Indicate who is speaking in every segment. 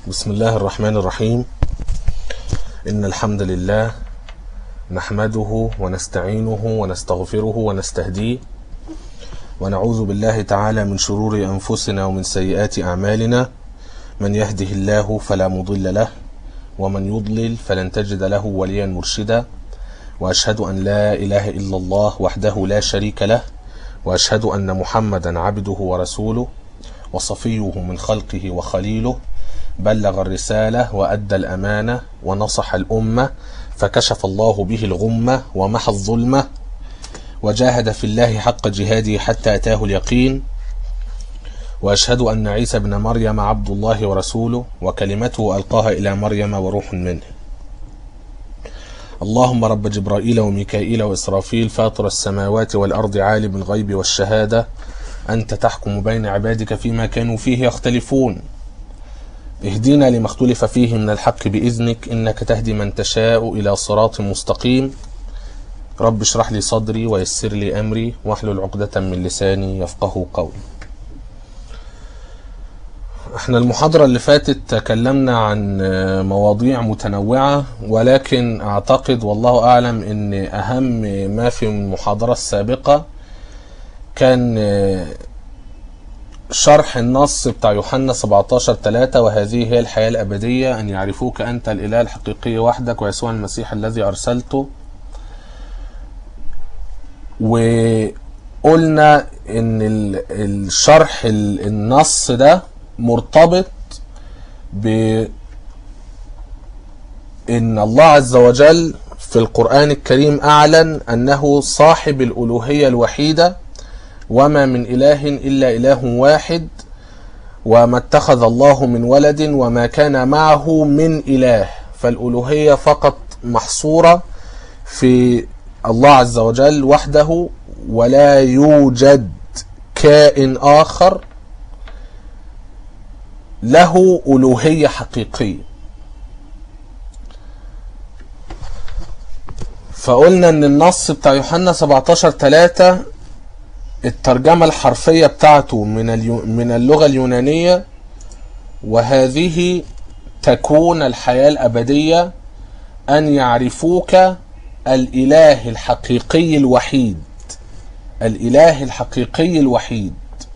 Speaker 1: بسم الله الرحمن الرحيم إن الحمد لله نحمده ونستعينه ونستغفره ونستهديه ونعوذ بالله تعالى من شرور أنفسنا ومن سيئات أعمالنا من يهده الله فلا مضل له ومن يضلل فلن تجد له وليا مرشدا وأشهد أن لا إله إلا الله وحده لا شريك له وأشهد أن محمدا عبده ورسوله وصفيه من خلقه وخليله بلغ الرسالة وأدى الأمانة ونصح الأمة فكشف الله به الغمة ومحى الظلمة وجاهد في الله حق جهاده حتى أتاه اليقين وأشهد أن عيسى بن مريم عبد الله ورسوله وكلمته ألقاها إلى مريم وروح منه اللهم رب جبرائيل وميكائيل وإسرافيل فاطر السماوات والأرض عالم الغيب والشهادة أنت تحكم بين عبادك فيما كانوا فيه يختلفون اهدنا لما اختلف فيه من الحق بإذنك إنك تهدي من تشاء إلى صراط مستقيم رب اشرح لي صدري ويسر لي أمري واحلل عقدة من لساني يفقه قولي احنا المحاضرة اللي فاتت تكلمنا عن مواضيع متنوعة ولكن اعتقد والله اعلم ان اهم ما في المحاضرة السابقة كان شرح النص بتاع يوحنا 17 3 وهذه هي الحياة الأبدية أن يعرفوك أنت الإله الحقيقي وحدك ويسوع المسيح الذي أرسلته وقلنا إن الشرح النص ده مرتبط ب إن الله عز وجل في القرآن الكريم أعلن أنه صاحب الألوهية الوحيدة وما من إله إلا إله واحد وما اتخذ الله من ولد وما كان معه من إله فالألوهية فقط محصورة في الله عز وجل وحده ولا يوجد كائن آخر له ألوهية حقيقية فقلنا ان النص بتاع يوحنا 17 3 الترجمة الحرفية بتاعته من اليو من اللغة اليونانية وهذه تكون الحياة الأبدية أن يعرفوك الإله الحقيقي الوحيد الإله الحقيقي الوحيد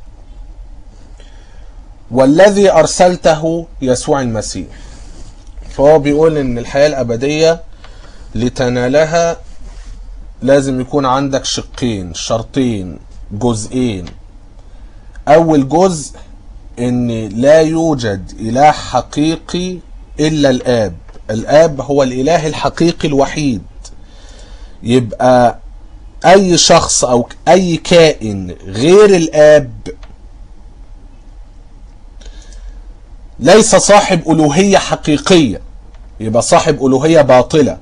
Speaker 1: والذي أرسلته يسوع المسيح فهو بيقول إن الحياة الأبدية لتنالها لازم يكون عندك شقين شرطين جزئين اول جزء ان لا يوجد اله حقيقي الا الاب الاب هو الاله الحقيقي الوحيد يبقى اي شخص او اي كائن غير الاب ليس صاحب الوهيه حقيقيه يبقى صاحب الوهيه باطله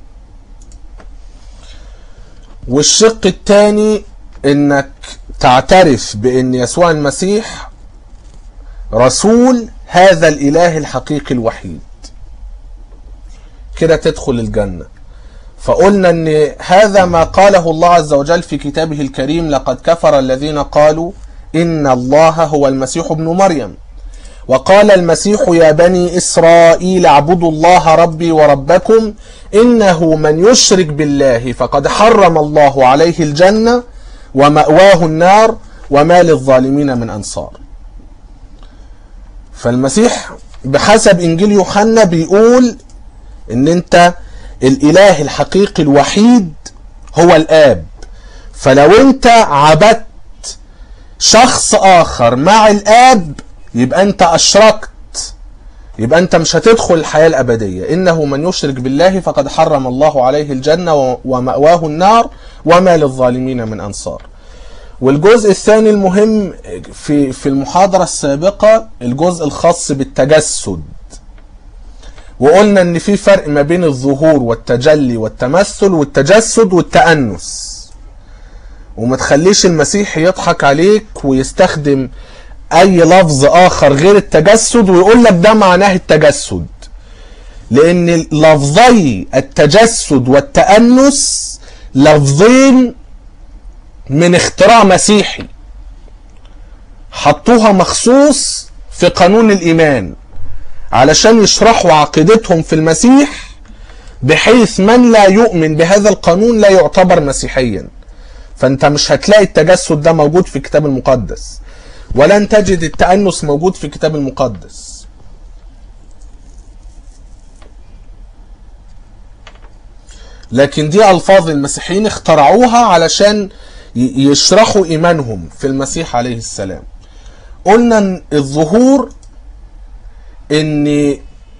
Speaker 1: والشق الثاني انك تعترف بان يسوع المسيح رسول هذا الاله الحقيقي الوحيد كده تدخل الجنه فقلنا ان هذا ما قاله الله عز وجل في كتابه الكريم لقد كفر الذين قالوا ان الله هو المسيح ابن مريم وقال المسيح يا بني اسرائيل اعبدوا الله ربي وربكم انه من يشرك بالله فقد حرم الله عليه الجنه ومأواه النار وما للظالمين من أنصار فالمسيح بحسب إنجيل يوحنا بيقول إن أنت الإله الحقيقي الوحيد هو الآب فلو أنت عبدت شخص آخر مع الآب يبقى أنت أشركت يبقى أنت مش هتدخل الحياة الأبدية إنه من يشرك بالله فقد حرم الله عليه الجنة ومأواه النار وما للظالمين من أنصار والجزء الثاني المهم في في المحاضرة السابقة الجزء الخاص بالتجسد وقلنا ان في فرق ما بين الظهور والتجلي والتمثل والتجسد والتأنس وما تخليش المسيح يضحك عليك ويستخدم اي لفظ اخر غير التجسد ويقول لك ده معناه التجسد لان لفظي التجسد والتأنس لفظين من اختراع مسيحي حطوها مخصوص في قانون الإيمان علشان يشرحوا عقيدتهم في المسيح بحيث من لا يؤمن بهذا القانون لا يعتبر مسيحيا فانت مش هتلاقي التجسد ده موجود في الكتاب المقدس ولن تجد التأنس موجود في الكتاب المقدس لكن دي ألفاظ المسيحيين اخترعوها علشان ي- يشرحوا إيمانهم في المسيح عليه السلام قلنا إن الظهور ان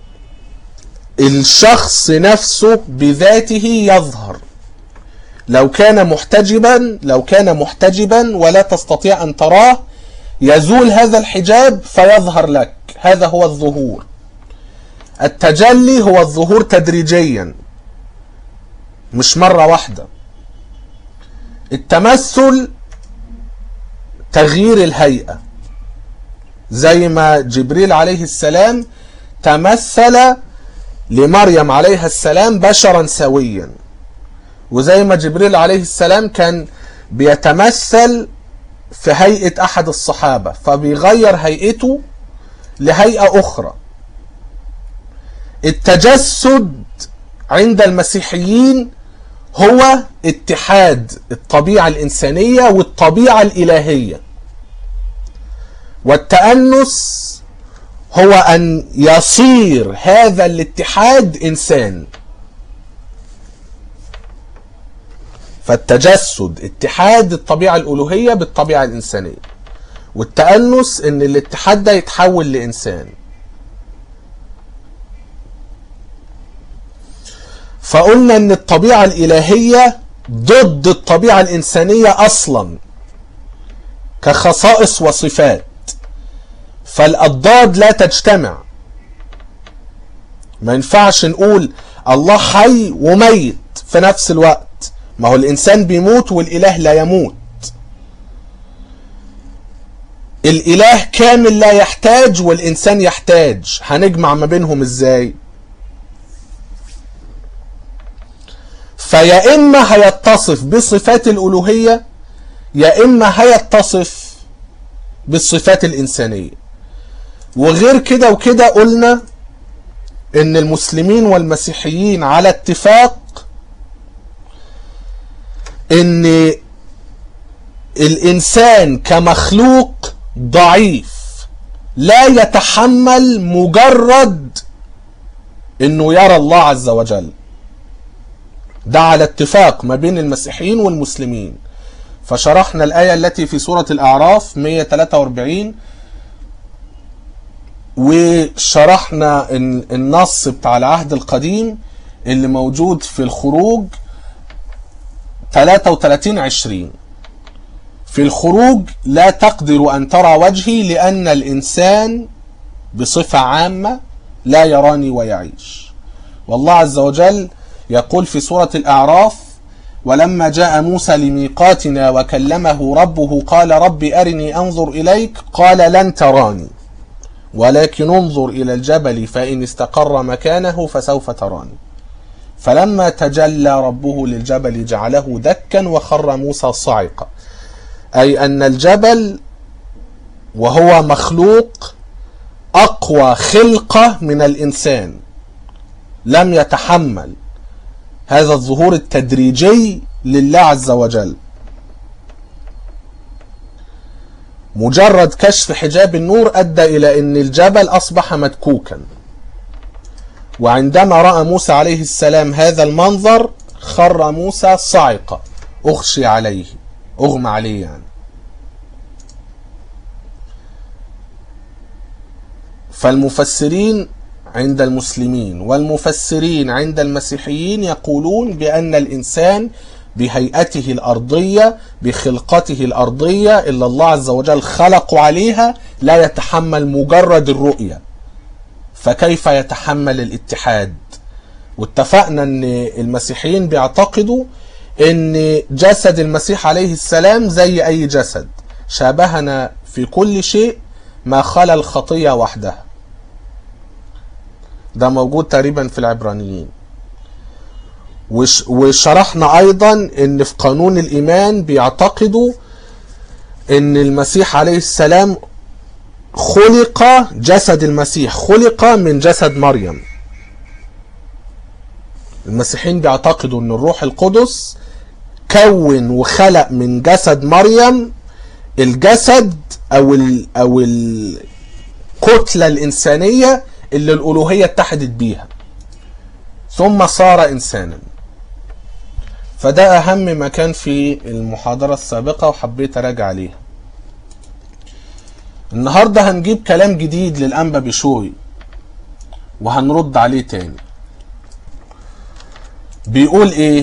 Speaker 1: الشخص نفسه بذاته يظهر لو كان محتجبا لو كان محتجبا ولا تستطيع ان تراه يزول هذا الحجاب فيظهر لك هذا هو الظهور التجلي هو الظهور تدريجيا مش مرة واحدة التمثل تغيير الهيئة زي ما جبريل عليه السلام تمثل لمريم عليها السلام بشرا سويا وزي ما جبريل عليه السلام كان بيتمثل في هيئة أحد الصحابة فبيغير هيئته لهيئة أخرى التجسد عند المسيحيين هو اتحاد الطبيعة الإنسانية والطبيعة الإلهية والتأنس هو أن يصير هذا الاتحاد إنسان فالتجسد اتحاد الطبيعة الألوهية بالطبيعة الإنسانية والتأنس إن الاتحاد ده يتحول لإنسان فقلنا إن الطبيعة الإلهية ضد الطبيعة الإنسانية أصلا كخصائص وصفات فالأضداد لا تجتمع ما ينفعش نقول الله حي وميت في نفس الوقت ما هو الإنسان بيموت والإله لا يموت الإله كامل لا يحتاج والإنسان يحتاج هنجمع ما بينهم إزاي فيا إما هيتصف بصفات الألوهية يا إما هيتصف بالصفات الإنسانية وغير كده وكده قلنا ان المسلمين والمسيحيين على اتفاق ان الانسان كمخلوق ضعيف لا يتحمل مجرد انه يرى الله عز وجل ده على اتفاق ما بين المسيحيين والمسلمين فشرحنا الآية التي في سورة الأعراف 143 وشرحنا النص بتاع العهد القديم اللي موجود في الخروج 33 20 في الخروج لا تقدر أن ترى وجهي لأن الإنسان بصفة عامة لا يراني ويعيش والله عز وجل يقول في سورة الأعراف ولما جاء موسى لميقاتنا وكلمه ربه قال رب أرني أنظر إليك قال لن تراني ولكن انظر إلى الجبل فإن استقر مكانه فسوف تراني فلما تجلى ربه للجبل جعله دكا وخر موسى صعقا أي أن الجبل وهو مخلوق أقوى خلقة من الإنسان لم يتحمل هذا الظهور التدريجي لله عز وجل مجرد كشف حجاب النور ادى الى ان الجبل اصبح مدكوكا وعندما راى موسى عليه السلام هذا المنظر خر موسى صعقا اغشي عليه اغمى عليه يعني فالمفسرين عند المسلمين والمفسرين عند المسيحيين يقولون بأن الإنسان بهيئته الأرضية بخلقته الأرضية إلا الله عز وجل خلقه عليها لا يتحمل مجرد الرؤية فكيف يتحمل الاتحاد واتفقنا ان المسيحيين بيعتقدوا ان جسد المسيح عليه السلام زي اي جسد شابهنا في كل شيء ما خلا الخطية وحدها ده موجود تقريبا في العبرانيين وش وشرحنا ايضا ان في قانون الايمان بيعتقدوا ان المسيح عليه السلام خلق جسد المسيح خلق من جسد مريم المسيحيين بيعتقدوا ان الروح القدس كون وخلق من جسد مريم الجسد او ال او الكتله الانسانيه اللي الالوهيه اتحدت بيها ثم صار انسانا فده اهم ما كان في المحاضره السابقه وحبيت اراجع عليها النهارده هنجيب كلام جديد للانبا بشوي وهنرد عليه تاني بيقول ايه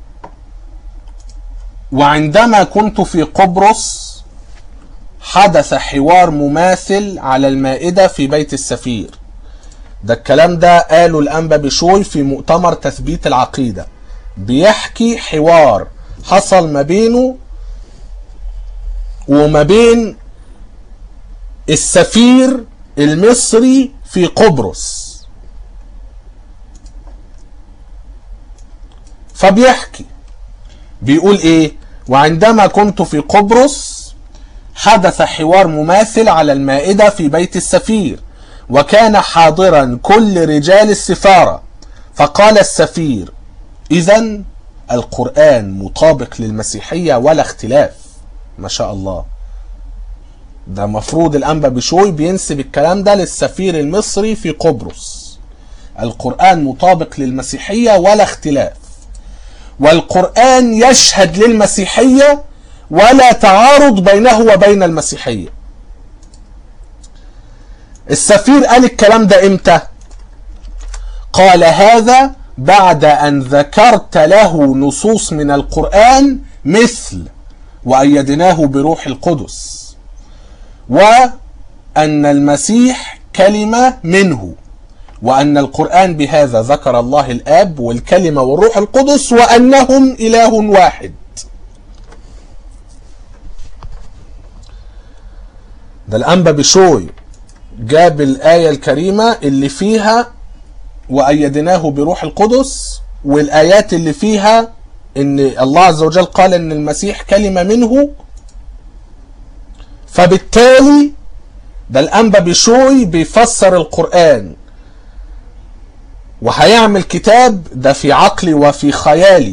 Speaker 1: وعندما كنت في قبرص حدث حوار مماثل على المائدة في بيت السفير ده الكلام ده قاله الأنبا بشوي في مؤتمر تثبيت العقيدة بيحكي حوار حصل ما بينه وما بين السفير المصري في قبرص فبيحكي بيقول ايه وعندما كنت في قبرص حدث حوار مماثل على المائدة في بيت السفير وكان حاضرا كل رجال السفارة فقال السفير اذا القرآن مطابق للمسيحية ولا اختلاف ما شاء الله ده مفروض الأنبا بشوي بينسب الكلام ده للسفير المصري في قبرص القرآن مطابق للمسيحية ولا اختلاف والقرآن يشهد للمسيحية ولا تعارض بينه وبين المسيحية السفير قال الكلام ده امتى قال هذا بعد ان ذكرت له نصوص من القرآن مثل وأيدناه بروح القدس وأن المسيح كلمة منه وأن القرآن بهذا ذكر الله الآب والكلمة والروح القدس وأنهم إله واحد ده الأنبا بشوي جاب الآية الكريمة اللي فيها وأيدناه بروح القدس والآيات اللي فيها إن الله عز وجل قال إن المسيح كلمة منه فبالتالي ده الأنبا بشوي بيفسر القرآن وهيعمل كتاب ده في عقلي وفي خيالي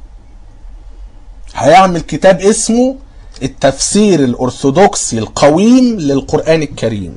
Speaker 1: هيعمل كتاب اسمه التفسير الأرثوذكسي القويم للقرآن الكريم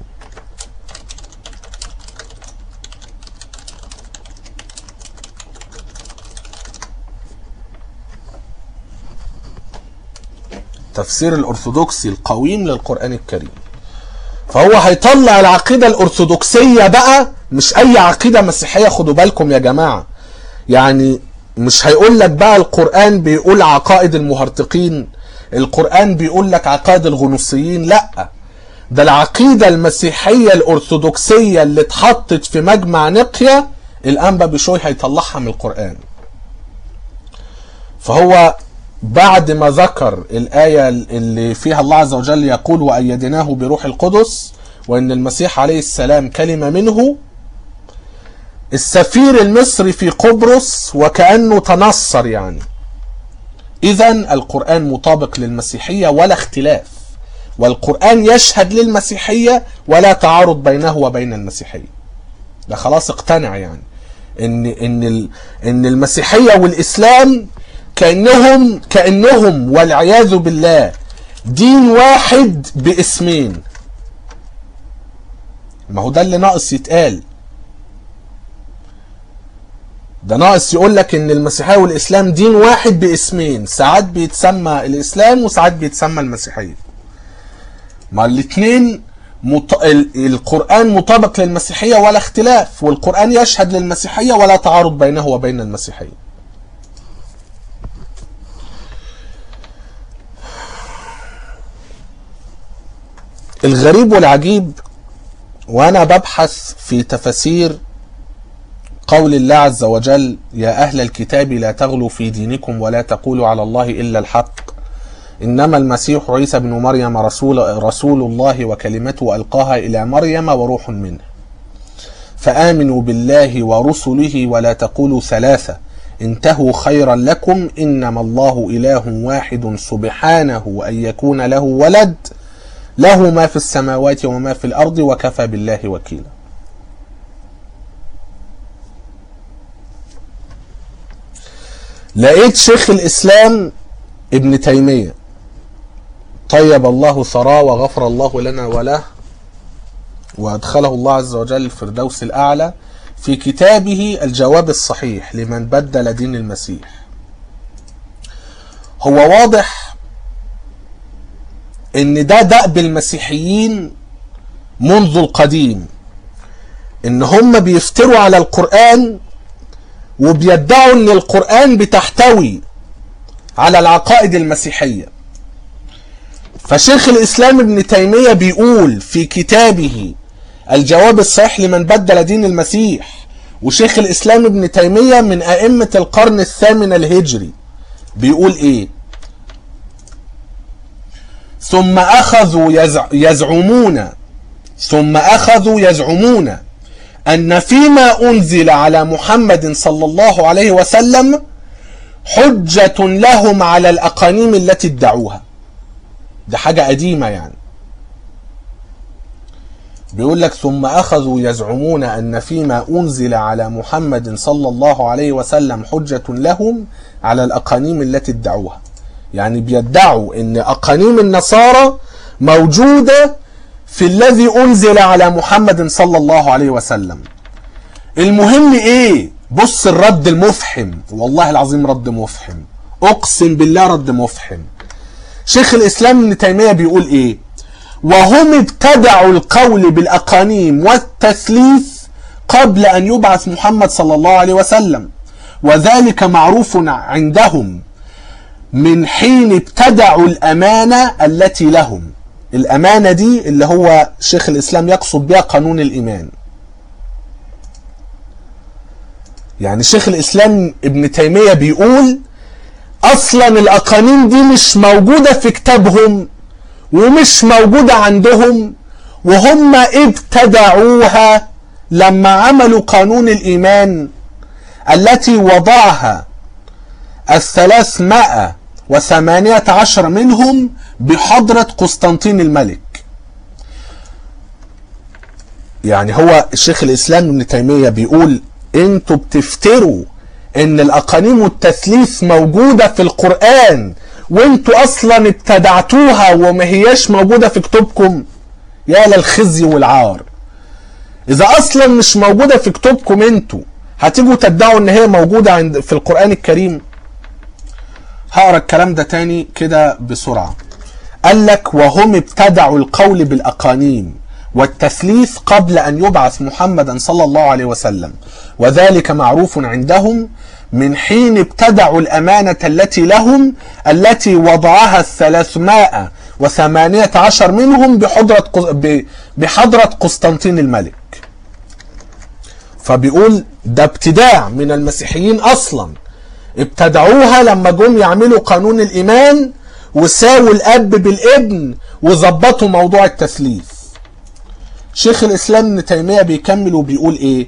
Speaker 1: تفسير الأرثوذكسي القويم للقرآن الكريم فهو هيطلع العقيدة الأرثوذكسية بقى مش أي عقيدة مسيحية خدوا بالكم يا جماعة يعني مش هيقول لك بقى القرآن بيقول عقائد المهرطقين القرآن بيقول لك عقائد الغنوصيين لا ده العقيدة المسيحية الأرثوذكسية اللي اتحطت في مجمع نقيا الأنبا بشوي هيطلعها من القرآن فهو بعد ما ذكر الآية اللي فيها الله عز وجل يقول وأيدناه بروح القدس وأن المسيح عليه السلام كلمة منه السفير المصري في قبرص وكأنه تنصر يعني إذا القرآن مطابق للمسيحية ولا اختلاف والقرآن يشهد للمسيحية ولا تعارض بينه وبين المسيحية ده خلاص اقتنع يعني ان ان ان المسيحيه والاسلام كانهم كانهم والعياذ بالله دين واحد باسمين ما هو ده اللي ناقص يتقال ده ناقص يقول لك ان المسيحيه والاسلام دين واحد باسمين ساعات بيتسمى الاسلام وساعات بيتسمى المسيحيه ما الاثنين مط... القرآن مطابق للمسيحية ولا اختلاف والقرآن يشهد للمسيحية ولا تعارض بينه وبين المسيحية الغريب والعجيب وأنا ببحث في تفاسير قول الله عز وجل يا أهل الكتاب لا تغلوا في دينكم ولا تقولوا على الله إلا الحق إنما المسيح عيسى بن مريم رسول, رسول الله وكلمته ألقاها إلى مريم وروح منه فآمنوا بالله ورسله ولا تقولوا ثلاثة انتهوا خيرا لكم إنما الله إله واحد سبحانه أن يكون له ولد له ما في السماوات وما في الأرض وكفى بالله وكيلا لقيت شيخ الإسلام ابن تيمية طيب الله ثراه وغفر الله لنا وله وأدخله الله عز وجل الفردوس الأعلى في كتابه الجواب الصحيح لمن بدل دين المسيح هو واضح ان ده دأب المسيحيين منذ القديم ان هم بيفتروا على القرآن وبيدعوا ان القرآن بتحتوي على العقائد المسيحية فشيخ الاسلام ابن تيمية بيقول في كتابه الجواب الصحيح لمن بدل دين المسيح وشيخ الاسلام ابن تيمية من ائمة القرن الثامن الهجري بيقول ايه ثم اخذوا يزع يزعمون ثم اخذوا يزعمون ان فيما انزل على محمد صلى الله عليه وسلم حجة لهم على الاقانيم التي ادعوها ده حاجة قديمة يعني بيقول لك ثم اخذوا يزعمون ان فيما انزل على محمد صلى الله عليه وسلم حجة لهم على الاقانيم التي ادعوها يعني بيدعوا ان اقانيم النصارى موجودة في الذي انزل على محمد صلى الله عليه وسلم المهم ايه بص الرد المفحم والله العظيم رد مفحم اقسم بالله رد مفحم شيخ الاسلام ابن تيمية بيقول ايه وهم ابتدعوا القول بالاقانيم والتثليث قبل ان يبعث محمد صلى الله عليه وسلم وذلك معروف عندهم من حين ابتدعوا الامانه التي لهم الامانه دي اللي هو شيخ الاسلام يقصد بها قانون الايمان يعني شيخ الاسلام ابن تيميه بيقول اصلا الاقانيم دي مش موجوده في كتابهم ومش موجوده عندهم وهم ابتدعوها لما عملوا قانون الايمان التي وضعها الثلاثمائة وثمانية عشر منهم بحضرة قسطنطين الملك يعني هو الشيخ الإسلام ابن تيمية بيقول انتوا بتفتروا ان الأقانيم والتثليث موجودة في القرآن وانتوا أصلا ابتدعتوها وما هياش موجودة في كتبكم يا للخزي والعار إذا أصلا مش موجودة في كتبكم انتوا هتيجوا تدعوا ان هي موجودة عند في القرآن الكريم هقرا الكلام ده تاني كده بسرعة قال لك وهم ابتدعوا القول بالأقانيم والتثليث قبل أن يبعث محمدا صلى الله عليه وسلم وذلك معروف عندهم من حين ابتدعوا الأمانة التي لهم التي وضعها الثلاثمائة وثمانية عشر منهم بحضرة, بحضرة قسطنطين الملك فبيقول ده ابتداع من المسيحيين أصلا ابتدعوها لما جم يعملوا قانون الإيمان وساووا الأب بالابن وظبطوا موضوع التثليث شيخ الإسلام ابن تيمية بيكمل وبيقول إيه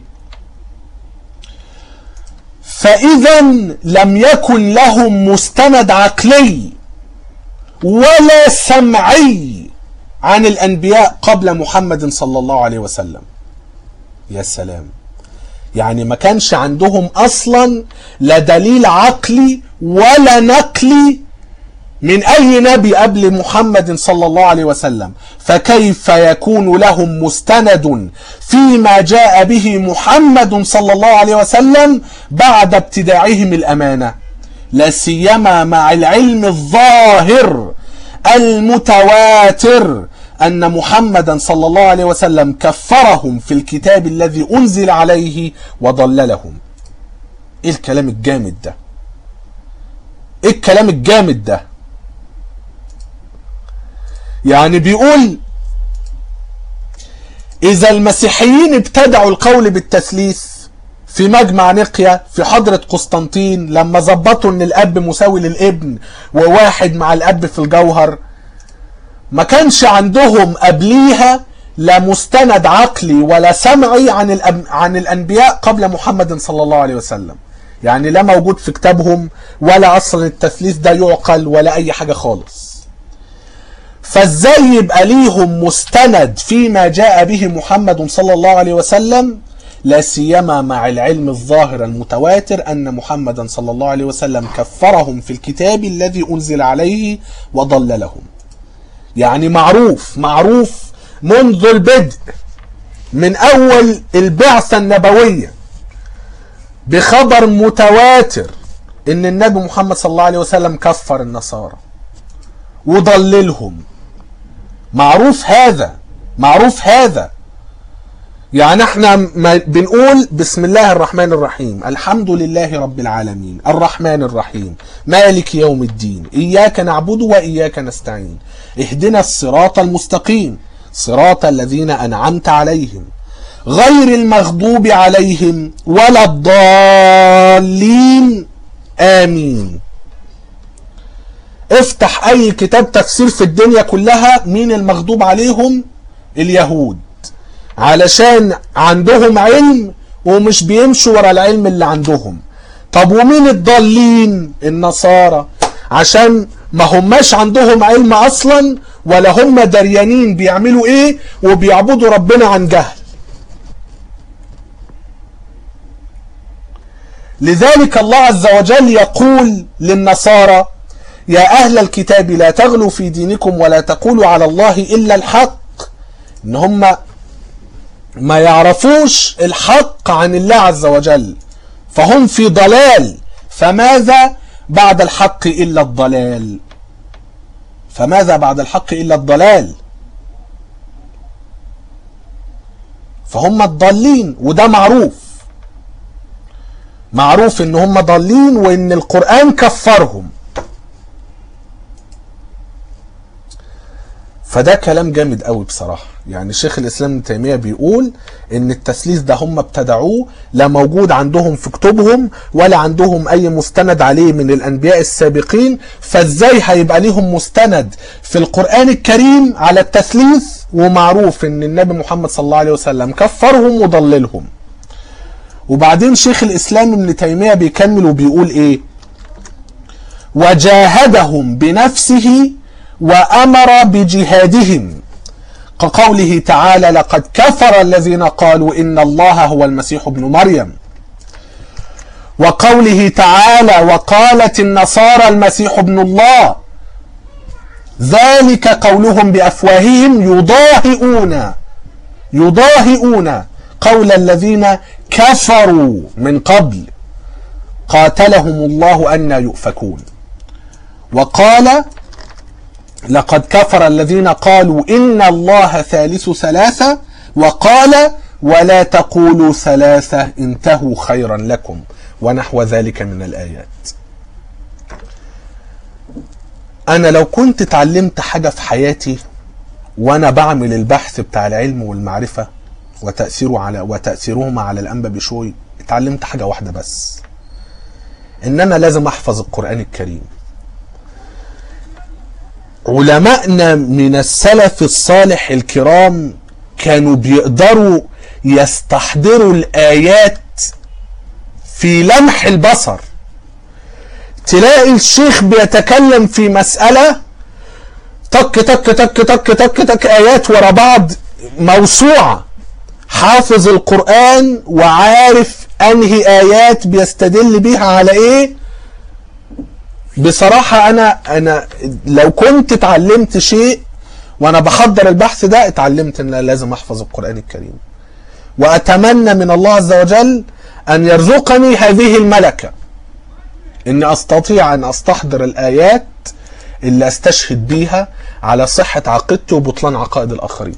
Speaker 1: فإذا لم يكن لهم مستند عقلي ولا سمعي عن الأنبياء قبل محمد صلى الله عليه وسلم يا سلام يعني ما كانش عندهم اصلا لا دليل عقلي ولا نقلي من اي نبي قبل محمد صلى الله عليه وسلم فكيف يكون لهم مستند فيما جاء به محمد صلى الله عليه وسلم بعد ابتداعهم الامانه لا سيما مع العلم الظاهر المتواتر أن محمدا صلى الله عليه وسلم كفرهم في الكتاب الذي أنزل عليه وضللهم إيه الكلام الجامد ده إيه الكلام الجامد ده يعني بيقول إذا المسيحيين ابتدعوا القول بالتثليث في مجمع نقيا في حضرة قسطنطين لما ظبطوا ان الاب مساوي للابن وواحد مع الاب في الجوهر ما كانش عندهم قبليها لا مستند عقلي ولا سمعي عن الأب... عن الانبياء قبل محمد صلى الله عليه وسلم يعني لا موجود في كتابهم ولا اصلا التثليث ده يعقل ولا اي حاجه خالص فازاي يبقى ليهم مستند فيما جاء به محمد صلى الله عليه وسلم لا سيما مع العلم الظاهر المتواتر ان محمدا صلى الله عليه وسلم كفرهم في الكتاب الذي انزل عليه وضللهم يعني معروف معروف منذ البدء من اول البعثة النبوية بخبر متواتر ان النبي محمد صلى الله عليه وسلم كفر النصارى وضللهم معروف هذا معروف هذا يعني احنا ما بنقول بسم الله الرحمن الرحيم الحمد لله رب العالمين الرحمن الرحيم مالك يوم الدين اياك نعبد واياك نستعين اهدنا الصراط المستقيم صراط الذين انعمت عليهم غير المغضوب عليهم ولا الضالين امين افتح اي كتاب تفسير في الدنيا كلها مين المغضوب عليهم اليهود علشان عندهم علم ومش بيمشوا ورا العلم اللي عندهم طب ومين الضالين النصارى عشان ما هماش عندهم علم اصلا ولا هم دريانين بيعملوا ايه وبيعبدوا ربنا عن جهل لذلك الله عز وجل يقول للنصارى يا أهل الكتاب لا تغلوا في دينكم ولا تقولوا على الله إلا الحق إن هم ما يعرفوش الحق عن الله عز وجل فهم في ضلال فماذا بعد الحق إلا الضلال فماذا بعد الحق إلا الضلال فهم الضالين وده معروف معروف ان هم ضالين وان القرآن كفرهم فده كلام جامد قوي بصراحة يعني شيخ الإسلام ابن تيمية بيقول إن التثليث ده هم ابتدعوه لا موجود عندهم في كتبهم ولا عندهم أي مستند عليه من الأنبياء السابقين فإزاي هيبقى ليهم مستند في القرآن الكريم على التثليث ومعروف إن النبي محمد صلى الله عليه وسلم كفرهم وضللهم وبعدين شيخ الإسلام ابن تيمية بيكمل وبيقول إيه وجاهدهم بنفسه وأمر بجهادهم كقوله تعالى لقد كفر الذين قالوا إن الله هو المسيح ابن مريم وقوله تعالى وقالت النصارى المسيح ابن الله ذلك قولهم بأفواههم يضاهئون يضاهئون قول الذين كفروا من قبل قاتلهم الله أن يؤفكون وقال لقد كفر الذين قالوا إن الله ثالث ثلاثة وقال ولا تقولوا ثلاثة انتهوا خيرا لكم ونحو ذلك من الآيات أنا لو كنت اتعلمت حاجة في حياتي وأنا بعمل البحث بتاع العلم والمعرفة وتأثيره على وتأثيرهما على الأنبا بشوي اتعلمت حاجة واحدة بس إن أنا لازم أحفظ القرآن الكريم علمائنا من السلف الصالح الكرام كانوا بيقدروا يستحضروا الآيات في لمح البصر تلاقي الشيخ بيتكلم في مسألة تك تك تك تك تك تك آيات ورا بعض موسوعة حافظ القرآن وعارف أنهي آيات بيستدل بيها على إيه بصراحة أنا أنا لو كنت اتعلمت شيء وأنا بحضر البحث ده اتعلمت إن لازم أحفظ القرآن الكريم وأتمنى من الله عز وجل أن يرزقني هذه الملكة إني أستطيع أن أستحضر الآيات اللي أستشهد بيها على صحة عقيدتي وبطلان عقائد الآخرين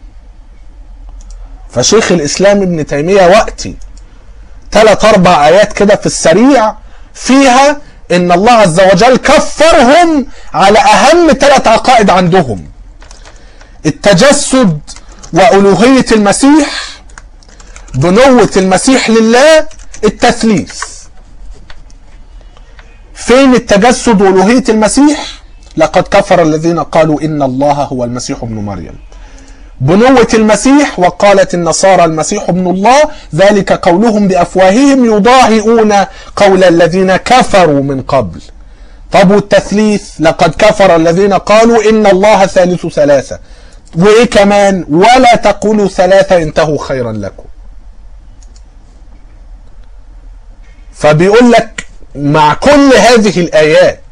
Speaker 1: فشيخ الإسلام ابن تيمية وقتي ثلاث أربع آيات كده في السريع فيها ان الله عز وجل كفرهم على اهم ثلاث عقائد عندهم التجسد والوهية المسيح بنوة المسيح لله التثليث فين التجسد والوهية المسيح لقد كفر الذين قالوا ان الله هو المسيح ابن مريم بنوة المسيح وقالت النصارى المسيح ابن الله ذلك قولهم بأفواههم يضاهئون قول الذين كفروا من قبل طب والتثليث لقد كفر الذين قالوا ان الله ثالث ثلاثة وايه كمان ولا تقولوا ثلاثة انتهوا خيرا لكم فبيقول لك مع كل هذه الايات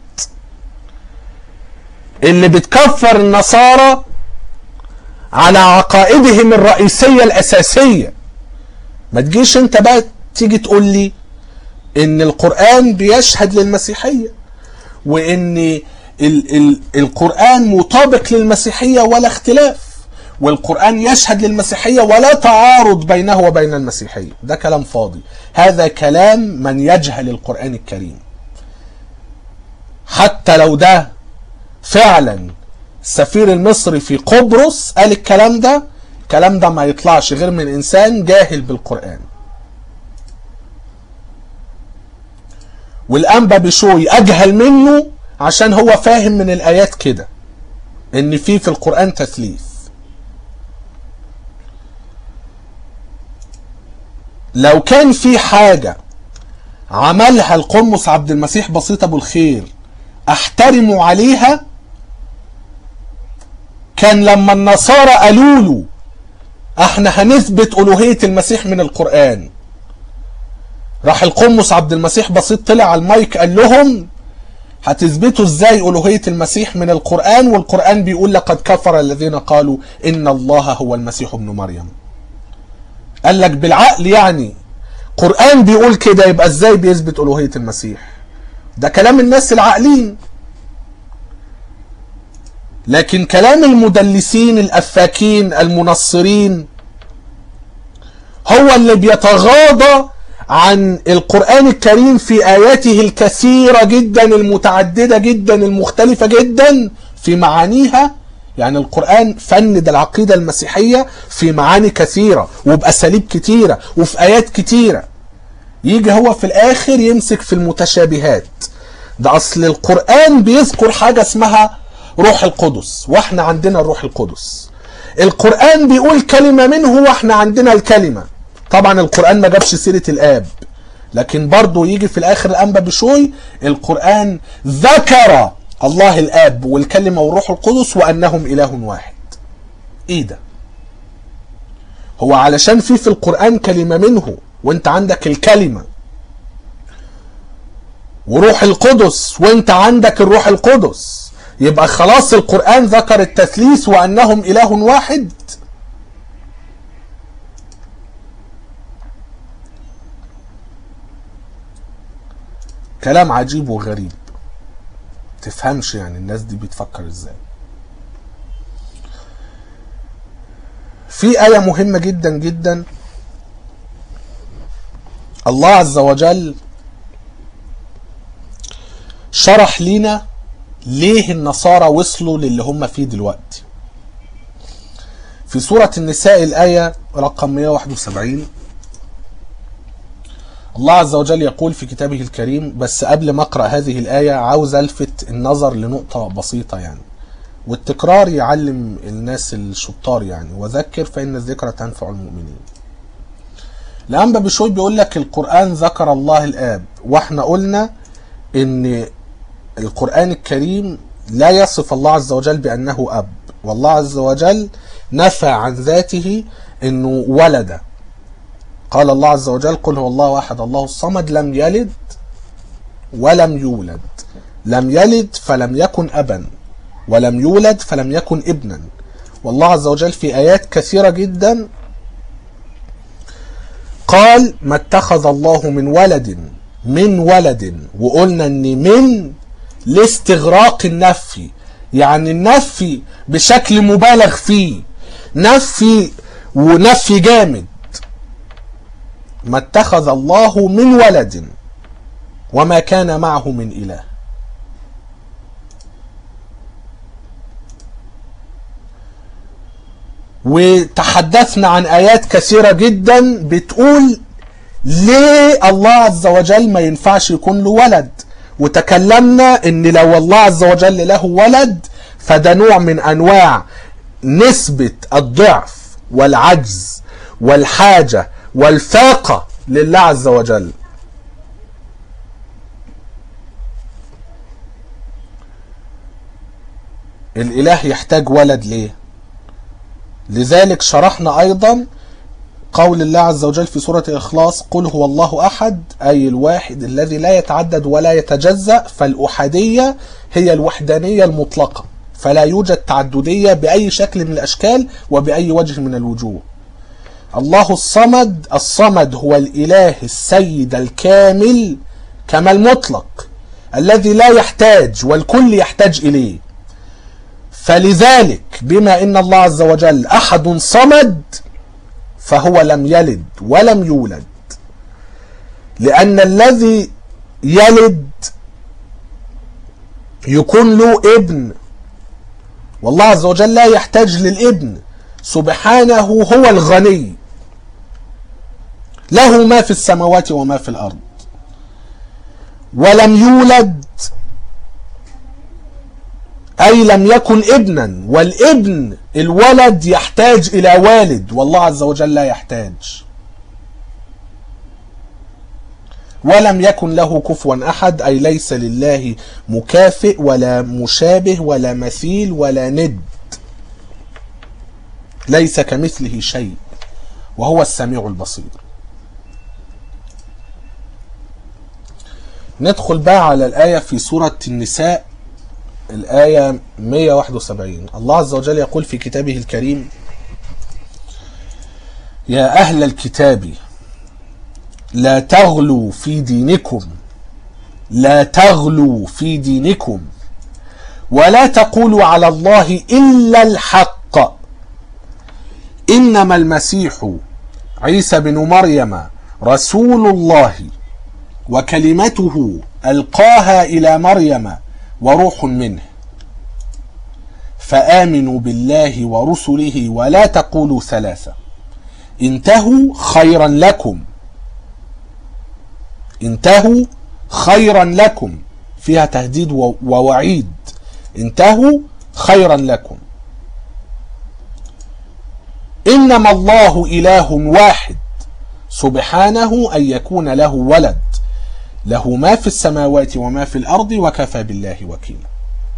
Speaker 1: اللي بتكفر النصارى على عقائدهم الرئيسية الاساسية ما تجيش انت بقى تيجي تقول لي ان القرآن بيشهد للمسيحية وان ال ال القرآن مطابق للمسيحية ولا اختلاف والقرآن يشهد للمسيحية ولا تعارض بينه وبين المسيحية ده كلام فاضي هذا كلام من يجهل القرآن الكريم حتى لو ده فعلا السفير المصري في قبرص قال الكلام ده الكلام ده ما يطلعش غير من انسان جاهل بالقرآن والانبا بشوي اجهل منه عشان هو فاهم من الايات كده ان في في القرآن تثليث لو كان في حاجة عملها القمص عبد المسيح بسيط ابو الخير احترموا عليها كان لما النصارى قالوا له احنا هنثبت الوهية المسيح من القرآن راح القمص عبد المسيح بسيط طلع على المايك قال لهم هتثبتوا ازاي الوهية المسيح من القرآن والقرآن بيقول لقد كفر الذين قالوا ان الله هو المسيح ابن مريم قال لك بالعقل يعني قرآن بيقول كده يبقى ازاي بيثبت الوهية المسيح ده كلام الناس العاقلين لكن كلام المدلسين الافاكين المنصرين هو اللي بيتغاضى عن القرآن الكريم في آياته الكثيرة جدا المتعددة جدا المختلفة جدا في معانيها يعني القرآن فند العقيدة المسيحية في معاني كثيرة وبأساليب كثيرة وفي آيات كثيرة يجي هو في الآخر يمسك في المتشابهات ده أصل القرآن بيذكر حاجة اسمها روح القدس واحنا عندنا الروح القدس القرآن بيقول كلمة منه واحنا عندنا الكلمة طبعا القرآن ما جابش سيرة الآب لكن برضه يجي في الآخر الأنبا بشوي القرآن ذكر الله الآب والكلمة والروح القدس وأنهم إله واحد إيه ده هو علشان في في القرآن كلمة منه وانت عندك الكلمة وروح القدس وانت عندك الروح القدس يبقى خلاص القرآن ذكر التثليث وأنهم إله واحد كلام عجيب وغريب تفهمش يعني الناس دي بتفكر ازاي في آية مهمة جدا جدا الله عز وجل شرح لنا ليه النصارى وصلوا للي هم فيه دلوقتي في سورة النساء الآية رقم 171 الله عز وجل يقول في كتابه الكريم بس قبل ما اقرا هذه الايه عاوز الفت النظر لنقطه بسيطه يعني والتكرار يعلم الناس الشطار يعني وذكر فان الذكرى تنفع المؤمنين الانبا بشوي بيقول لك القران ذكر الله الاب واحنا قلنا ان القران الكريم لا يصف الله عز وجل بانه اب والله عز وجل نفى عن ذاته انه ولد قال الله عز وجل قل هو الله احد الله الصمد لم يلد ولم يولد لم يلد فلم يكن ابا ولم يولد فلم يكن ابنا والله عز وجل في ايات كثيره جدا قال ما اتخذ الله من ولد من ولد وقلنا ان من لاستغراق النفي يعني النفي بشكل مبالغ فيه نفي ونفي جامد ما اتخذ الله من ولد وما كان معه من اله وتحدثنا عن ايات كثيره جدا بتقول ليه الله عز وجل ما ينفعش يكون له ولد وتكلمنا ان لو الله عز وجل له ولد فده نوع من انواع نسبه الضعف والعجز والحاجه والفاقة لله عز وجل الاله يحتاج ولد ليه لذلك شرحنا ايضا قول الله عز وجل في سورة الإخلاص قل هو الله أحد أي الواحد الذي لا يتعدد ولا يتجزأ فالأحدية هي الوحدانية المطلقة فلا يوجد تعددية بأي شكل من الأشكال وبأي وجه من الوجوه الله الصمد الصمد هو الإله السيد الكامل كمال مطلق الذي لا يحتاج والكل يحتاج إليه فلذلك بما إن الله عز وجل أحد صمد فهو لم يلد ولم يولد لأن الذي يلد يكون له ابن والله عز وجل لا يحتاج للابن سبحانه هو الغني له ما في السماوات وما في الأرض ولم يولد أي لم يكن ابنا والابن الولد يحتاج إلى والد والله عز وجل لا يحتاج ولم يكن له كفوا أحد أي ليس لله مكافئ ولا مشابه ولا مثيل ولا ند ليس كمثله شيء وهو السميع البصير ندخل بقى على الآية في سورة النساء الآية 171 الله عز وجل يقول في كتابه الكريم يا أهل الكتاب لا تغلوا في دينكم لا تغلوا في دينكم ولا تقولوا على الله إلا الحق إنما المسيح عيسى بن مريم رسول الله وكلمته ألقاها إلى مريم وروح منه فآمنوا بالله ورسله ولا تقولوا ثلاثة انتهوا خيرا لكم انتهوا خيرا لكم فيها تهديد ووعيد انتهوا خيرا لكم انما الله اله واحد سبحانه ان يكون له ولد له ما في السماوات وما في الارض وكفى بالله وكيلا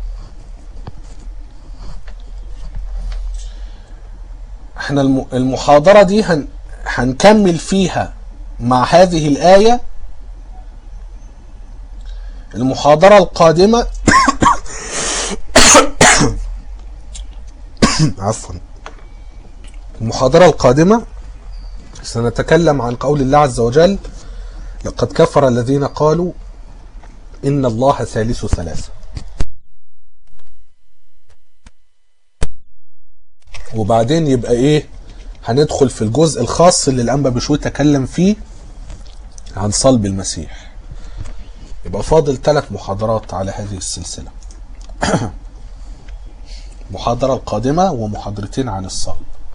Speaker 1: احنا المحاضرة دي هن هنكمل فيها مع هذه الآية المحاضرة القادمة عفوا المحاضرة القادمة سنتكلم عن قول الله عز وجل لقد كفر الذين قالوا إن الله ثالث ثلاثة وبعدين يبقى ايه هندخل في الجزء الخاص اللي الانبا بشوي تكلم فيه عن صلب المسيح يبقى فاضل ثلاث محاضرات على هذه السلسلة محاضرة القادمة ومحاضرتين عن الصلب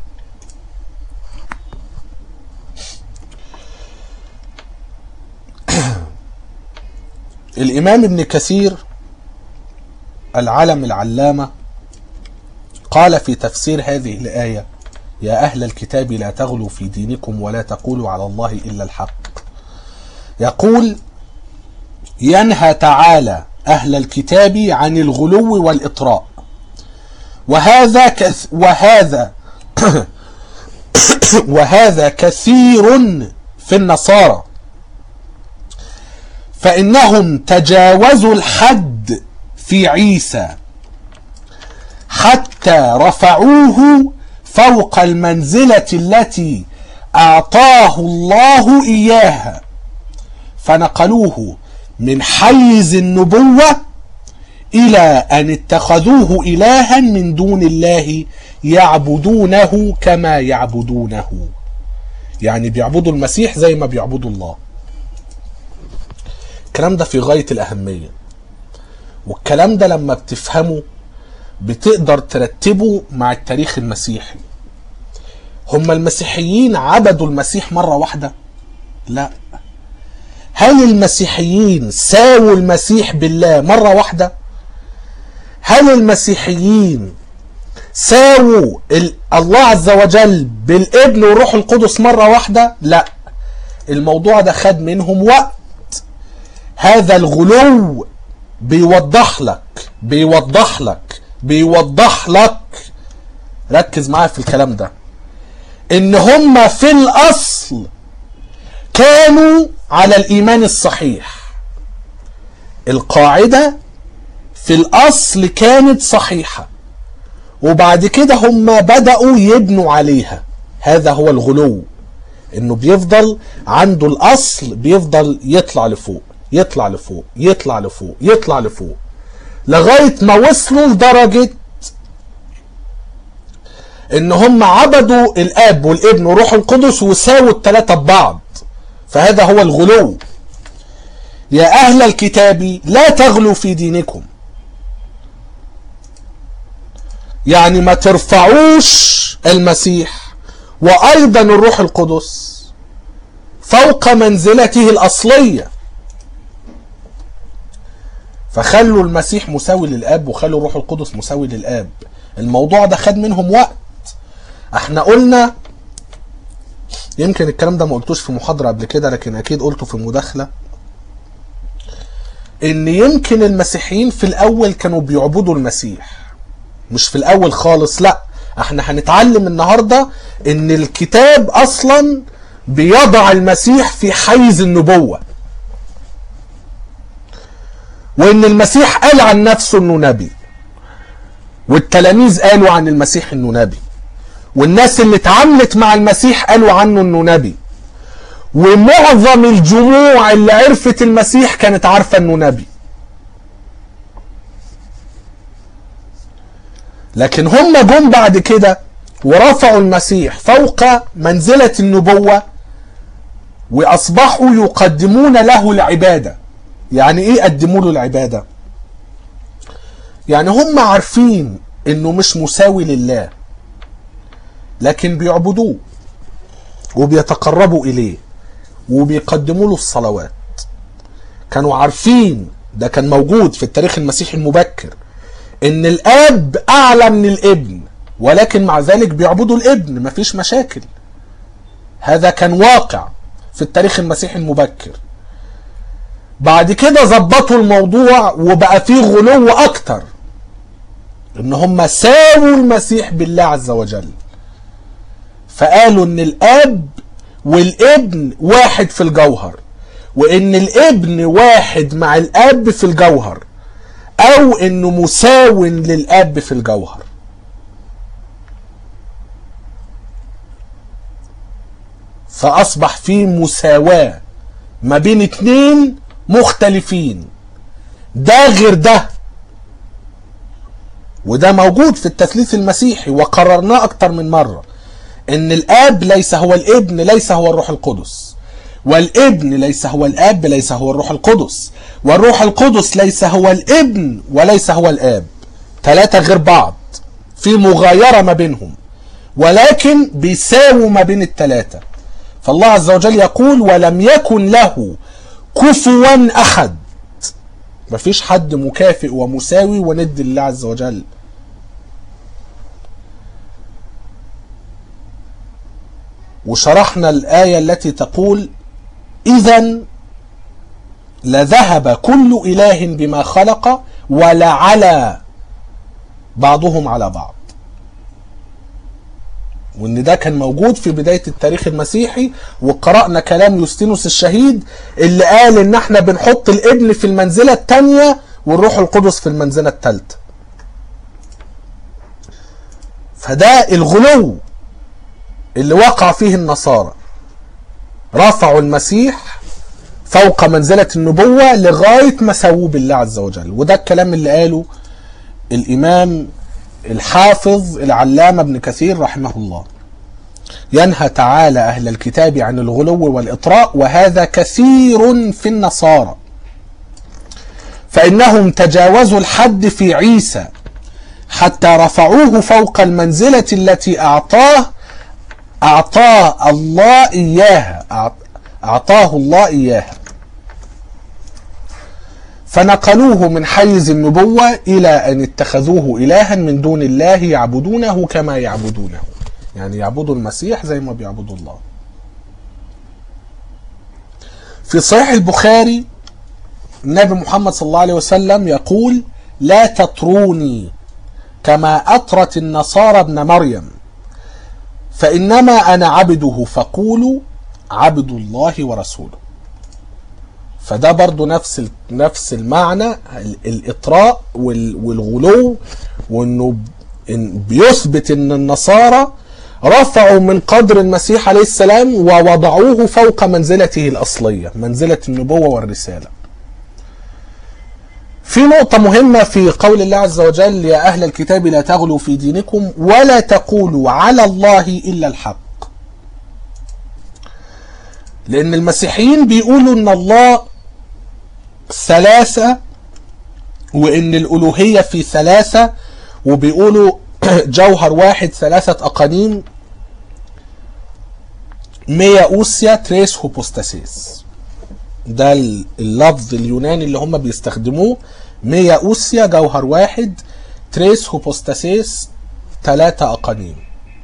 Speaker 1: الإمام ابن كثير العلم العلامة قال في تفسير هذه الآية يا أهل الكتاب لا تغلوا في دينكم ولا تقولوا على الله إلا الحق يقول ينهى تعالى أهل الكتاب عن الغلو والإطراء وهذا كث وهذا وهذا كثير في النصارى فإنهم تجاوزوا الحد في عيسى حتى رفعوه فوق المنزلة التي أعطاه الله إياها فنقلوه من حيز النبوة إلى أن اتخذوه إلها من دون الله يعبدونه كما يعبدونه يعني بيعبدوا المسيح زي ما بيعبدوا الله الكلام ده في غاية الأهمية والكلام ده لما بتفهمه بتقدر ترتبه مع التاريخ المسيحي هم المسيحيين عبدوا المسيح مرة واحدة لا هل المسيحيين ساووا المسيح بالله مرة واحدة هل المسيحيين ساووا الله عز وجل بالابن والروح القدس مرة واحدة لا الموضوع ده خد منهم وقت هذا الغلو بيوضح لك بيوضح لك بيوضح لك ركز معايا في الكلام ده ان هم في الاصل كانوا على الايمان الصحيح القاعدة في الاصل كانت صحيحة وبعد كده هم بدأوا يبنوا عليها هذا هو الغلو انه بيفضل عنده الاصل بيفضل يطلع لفوق يطلع لفوق يطلع لفوق يطلع لفوق لغاية ما وصلوا لدرجة ان هم عبدوا الاب والابن وروح القدس وساووا الثلاثة ببعض فهذا هو الغلو يا اهل الكتاب لا تغلوا في دينكم يعني ما ترفعوش المسيح وايضا الروح القدس فوق منزلته الاصليه فخلوا المسيح مساوي للاب وخلوا الروح القدس مساوي للاب الموضوع ده خد منهم وقت احنا قلنا يمكن الكلام ده ما قلتوش في محاضره قبل كده لكن اكيد قلته في مداخله ان يمكن المسيحيين في الاول كانوا بيعبدوا المسيح مش في الاول خالص لا احنا هنتعلم النهارده ان الكتاب اصلا بيضع المسيح في حيز النبوه وان المسيح قال عن نفسه انه نبي والتلاميذ قالوا عن المسيح انه نبي والناس اللي اتعاملت مع المسيح قالوا عنه انه نبي ومعظم الجموع اللي عرفت المسيح كانت عارفه انه نبي لكن هم جم بعد كده ورفعوا المسيح فوق منزلة النبوة وأصبحوا يقدمون له العبادة يعني إيه قدموا له العبادة يعني هم عارفين إنه مش مساوي لله لكن بيعبدوه وبيتقربوا إليه وبيقدموا له الصلوات كانوا عارفين ده كان موجود في التاريخ المسيحي المبكر ان الاب اعلى من الابن ولكن مع ذلك بيعبدوا الابن مفيش مشاكل هذا كان واقع في التاريخ المسيحي المبكر بعد كده ظبطوا الموضوع وبقى فيه غلو اكتر ان هم ساووا المسيح بالله عز وجل فقالوا ان الاب والابن واحد في الجوهر وان الابن واحد مع الاب في الجوهر او انه مساو للاب في الجوهر فاصبح في مساواة ما بين اتنين مختلفين ده غير ده وده موجود في التثليث المسيحي وقررناه اكتر من مرة ان الاب ليس هو الابن ليس هو الروح القدس والابن ليس هو الاب ليس هو الروح القدس والروح القدس ليس هو الابن وليس هو الاب ثلاثة غير بعض في مغايرة ما بينهم ولكن بيساووا ما بين الثلاثة فالله عز وجل يقول ولم يكن له كفوا احد مفيش حد مكافئ ومساوي وند لله عز وجل وشرحنا الآية التي تقول إذا لذهب كل إله بما خلق ولعلى بعضهم على بعض وان ده كان موجود في بداية التاريخ المسيحي وقرأنا كلام يوستينوس الشهيد اللي قال ان احنا بنحط الابن في المنزلة الثانية والروح القدس في المنزلة الثالثة فده الغلو اللي وقع فيه النصارى رفعوا المسيح فوق منزلة النبوة لغاية ما سووه بالله عز وجل وده الكلام اللي قاله الإمام الحافظ العلامة ابن كثير رحمه الله ينهى تعالى أهل الكتاب عن الغلو والإطراء وهذا كثير في النصارى فإنهم تجاوزوا الحد في عيسى حتى رفعوه فوق المنزلة التي أعطاه أعطاه الله إياها أعطاه الله إياها فنقلوه من حيز النبوة إلى أن اتخذوه إلها من دون الله يعبدونه كما يعبدونه يعني يعبدوا المسيح زي ما بيعبدوا الله في صحيح البخاري النبي محمد صلى الله عليه وسلم يقول لا تطروني كما أطرت النصارى ابن مريم فإنما أنا عبده فقولوا عبد الله ورسوله فده برضو نفس ال- نفس المعنى ال- الإطراء وال- والغلو وإنه ب- إن بيثبت إن النصارى رفعوا من قدر المسيح عليه السلام ووضعوه فوق منزلته الأصلية منزلة النبوة والرسالة في نقطة مهمة في قول الله عز وجل يا أهل الكتاب لا تغلوا في دينكم ولا تقولوا على الله إلا الحق لأن المسيحيين بيقولوا إن الله ثلاثة وإن الألوهية في ثلاثة وبيقولوا جوهر واحد ثلاثة أقانيم ميا أوسيا تريس هوبوستاسيس ده اللفظ اليوناني اللي هم بيستخدموه ميا أوسيا جوهر واحد تريس هوبوستاسيس ثلاثة أقانيم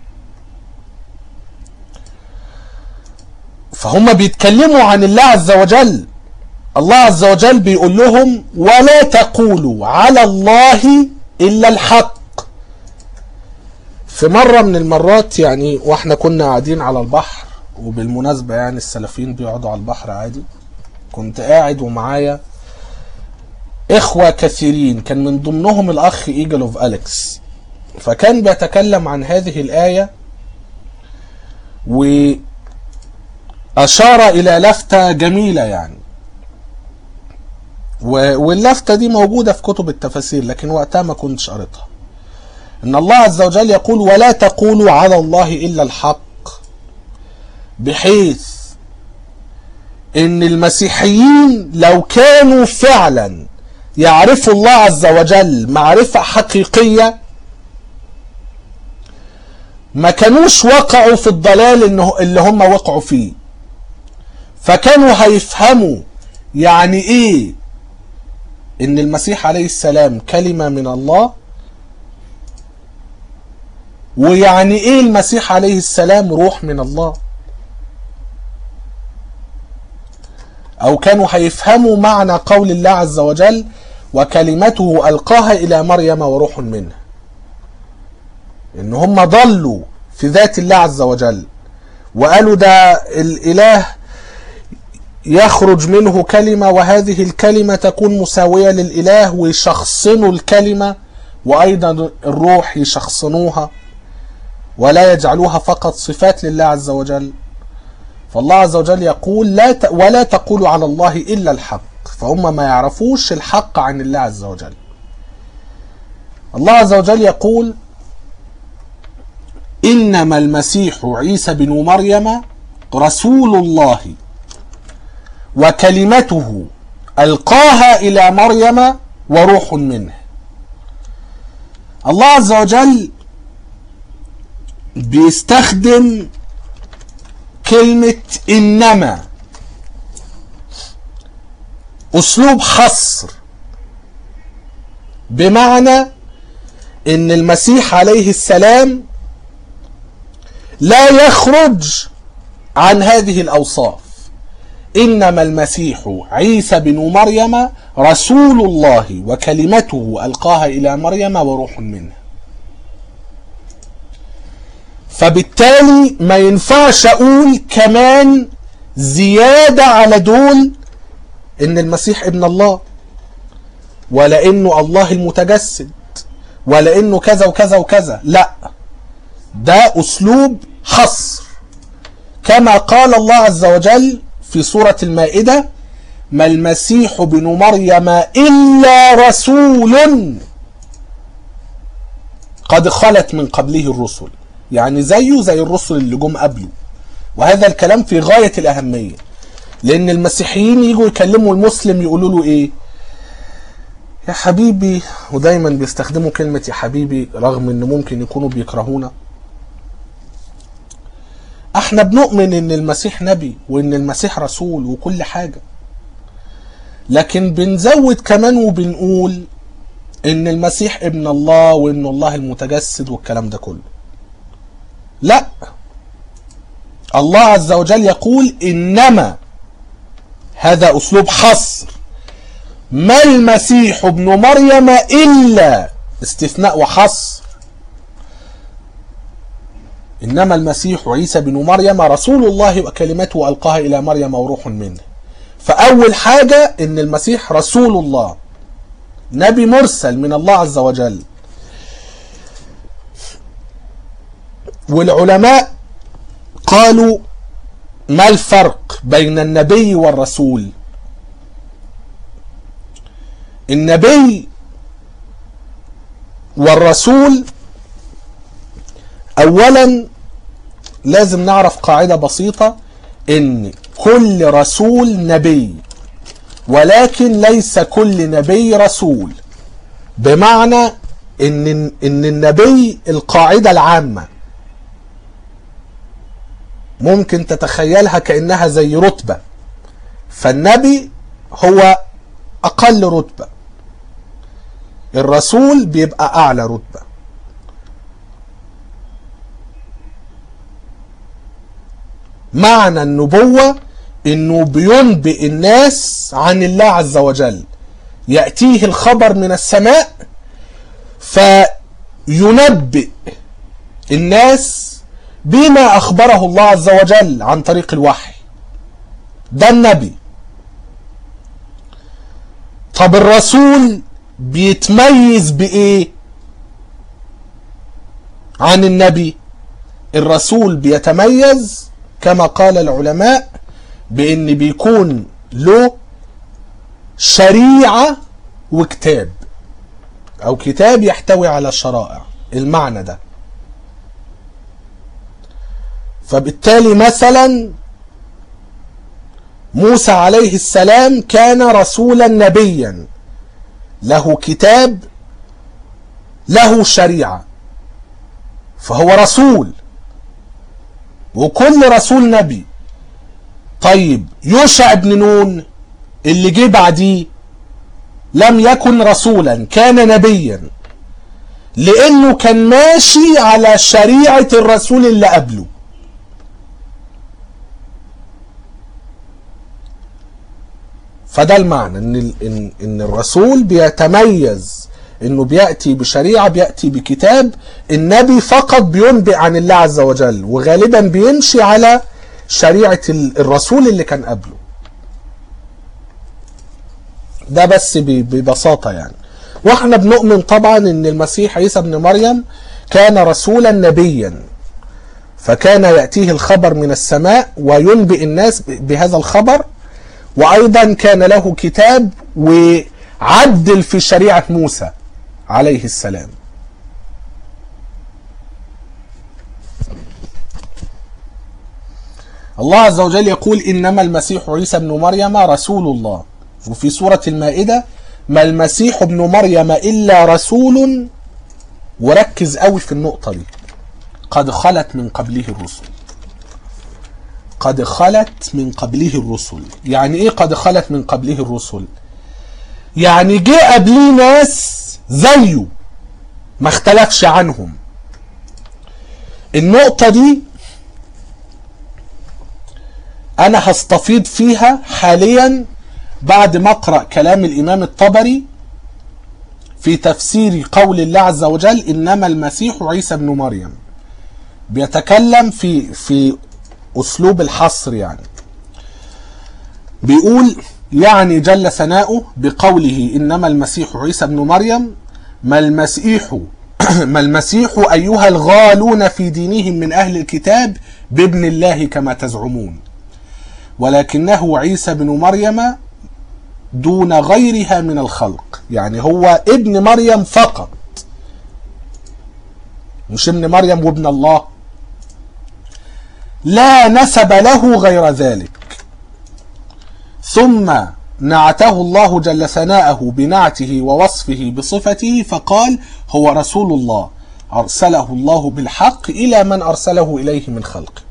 Speaker 1: فهم بيتكلموا عن الله عز وجل الله عز وجل بيقول لهم ولا تقولوا على الله إلا الحق في مرة من المرات يعني واحنا كنا قاعدين على البحر وبالمناسبة يعني السلفيين بيقعدوا على البحر عادي كنت قاعد ومعايا إخوة كثيرين كان من ضمنهم الأخ إيجل أوف أليكس فكان بيتكلم عن هذه الآية وأشار إلى لفتة جميلة يعني و- واللفتة دي موجودة في كتب التفاسير لكن وقتها ما كنتش قريتها ان الله عز وجل يقول ولا تقولوا على الله الا الحق بحيث ان المسيحيين لو كانوا فعلا يعرفوا الله عز وجل معرفة حقيقية ما كانوش وقعوا في الضلال إنه- اللي هم وقعوا فيه فكانوا هيفهموا يعني ايه ان المسيح عليه السلام كلمة من الله ويعني ايه المسيح عليه السلام روح من الله او كانوا هيفهموا معنى قول الله عز وجل وكلمته القاها الى مريم وروح منه ان هم ضلوا في ذات الله عز وجل وقالوا ده الاله يخرج منه كلمة وهذه الكلمة تكون مساوية للإله ويشخصنوا الكلمة وأيضا الروح يشخصنوها ولا يجعلوها فقط صفات لله عز وجل فالله عز وجل يقول لا ت... ولا تقولوا على الله إلا الحق فهم ما يعرفوش الحق عن الله عز وجل الله عز وجل يقول إنما المسيح عيسى بن مريم رسول الله وكلمته ألقاها إلى مريم وروح منه الله عز وجل بيستخدم كلمة إنما أسلوب حصر بمعنى إن المسيح عليه السلام لا يخرج عن هذه الأوصاف إنما المسيح عيسى بن مريم رسول الله وكلمته ألقاها إلى مريم وروح منه فبالتالي ما ينفعش أقول كمان زيادة على دول إن المسيح ابن الله ولا إنه الله المتجسد ولا إنه كذا وكذا وكذا لا ده أسلوب حصر كما قال الله عز وجل في سورة المائدة ما المسيح بن مريم إلا رسول قد خلت من قبله الرسل يعني زيه زي الرسل اللي جم قبله وهذا الكلام في غاية الأهمية لأن المسيحيين يجوا يكلموا المسلم يقولوا له إيه يا حبيبي ودايما بيستخدموا كلمة يا حبيبي رغم ان ممكن يكونوا بيكرهونا احنا بنؤمن ان المسيح نبي وان المسيح رسول وكل حاجة لكن بنزود كمان وبنقول ان المسيح ابن الله وان الله المتجسد والكلام ده كله لا الله عز وجل يقول انما هذا اسلوب حصر ما المسيح ابن مريم الا استثناء وحصر إنما المسيح عيسى بن مريم رسول الله وكلمته ألقاها إلى مريم وروح منه فأول حاجة إن المسيح رسول الله نبي مرسل من الله عز وجل والعلماء قالوا ما الفرق بين النبي والرسول النبي والرسول اولا لازم نعرف قاعدة بسيطة ان كل رسول نبي ولكن ليس كل نبي رسول بمعنى ان ان النبي القاعدة العامة ممكن تتخيلها كأنها زي رتبة فالنبي هو أقل رتبة الرسول بيبقى أعلى رتبة معنى النبوة انه بينبئ الناس عن الله عز وجل يأتيه الخبر من السماء فينبئ الناس بما أخبره الله عز وجل عن طريق الوحي ده النبي طب الرسول بيتميز بإيه عن النبي الرسول بيتميز كما قال العلماء بأن بيكون له شريعة وكتاب أو كتاب يحتوي على شرائع المعنى ده فبالتالي مثلا موسى عليه السلام كان رسولا نبيا له كتاب له شريعة فهو رسول وكل رسول نبي طيب يوشع بن نون اللي جه بعديه لم يكن رسولا كان نبيا لانه كان ماشي على شريعة الرسول اللي قبله فده المعنى ان ان ان الرسول بيتميز انه بياتي بشريعه بياتي بكتاب النبي فقط بينبئ عن الله عز وجل وغالبا بيمشي على شريعه الرسول اللي كان قبله ده بس ببساطه يعني واحنا بنؤمن طبعا ان المسيح عيسى ابن مريم كان رسولا نبيا فكان ياتيه الخبر من السماء وينبئ الناس بهذا الخبر وايضا كان له كتاب وعدل في شريعه موسى عليه السلام الله عز وجل يقول انما المسيح عيسى ابن مريم رسول الله وفي سوره المائده ما المسيح ابن مريم الا رسول وركز قوي في النقطه دي قد خلت من قبله الرسل قد خلت من قبله الرسل يعني ايه قد خلت من قبله الرسل يعني جه قبليه ناس زيه ما اختلفش عنهم النقطة دي انا هستفيض فيها حاليا بعد ما اقرأ كلام الامام الطبري في تفسير قول الله عز وجل انما المسيح عيسى ابن مريم بيتكلم في في اسلوب الحصر يعني بيقول يعني جل ثناؤه بقوله انما المسيح عيسى ابن مريم ما المسيح ما المسيح ايها الغالون في دينهم من اهل الكتاب بابن الله كما تزعمون ولكنه عيسى بن مريم دون غيرها من الخلق يعني هو ابن مريم فقط مش ابن مريم وابن الله لا نسب له غير ذلك ثم نعته الله جل ثناءه بنعته ووصفه بصفته فقال هو رسول الله أرسله الله بالحق إلى من أرسله إليه من خلقه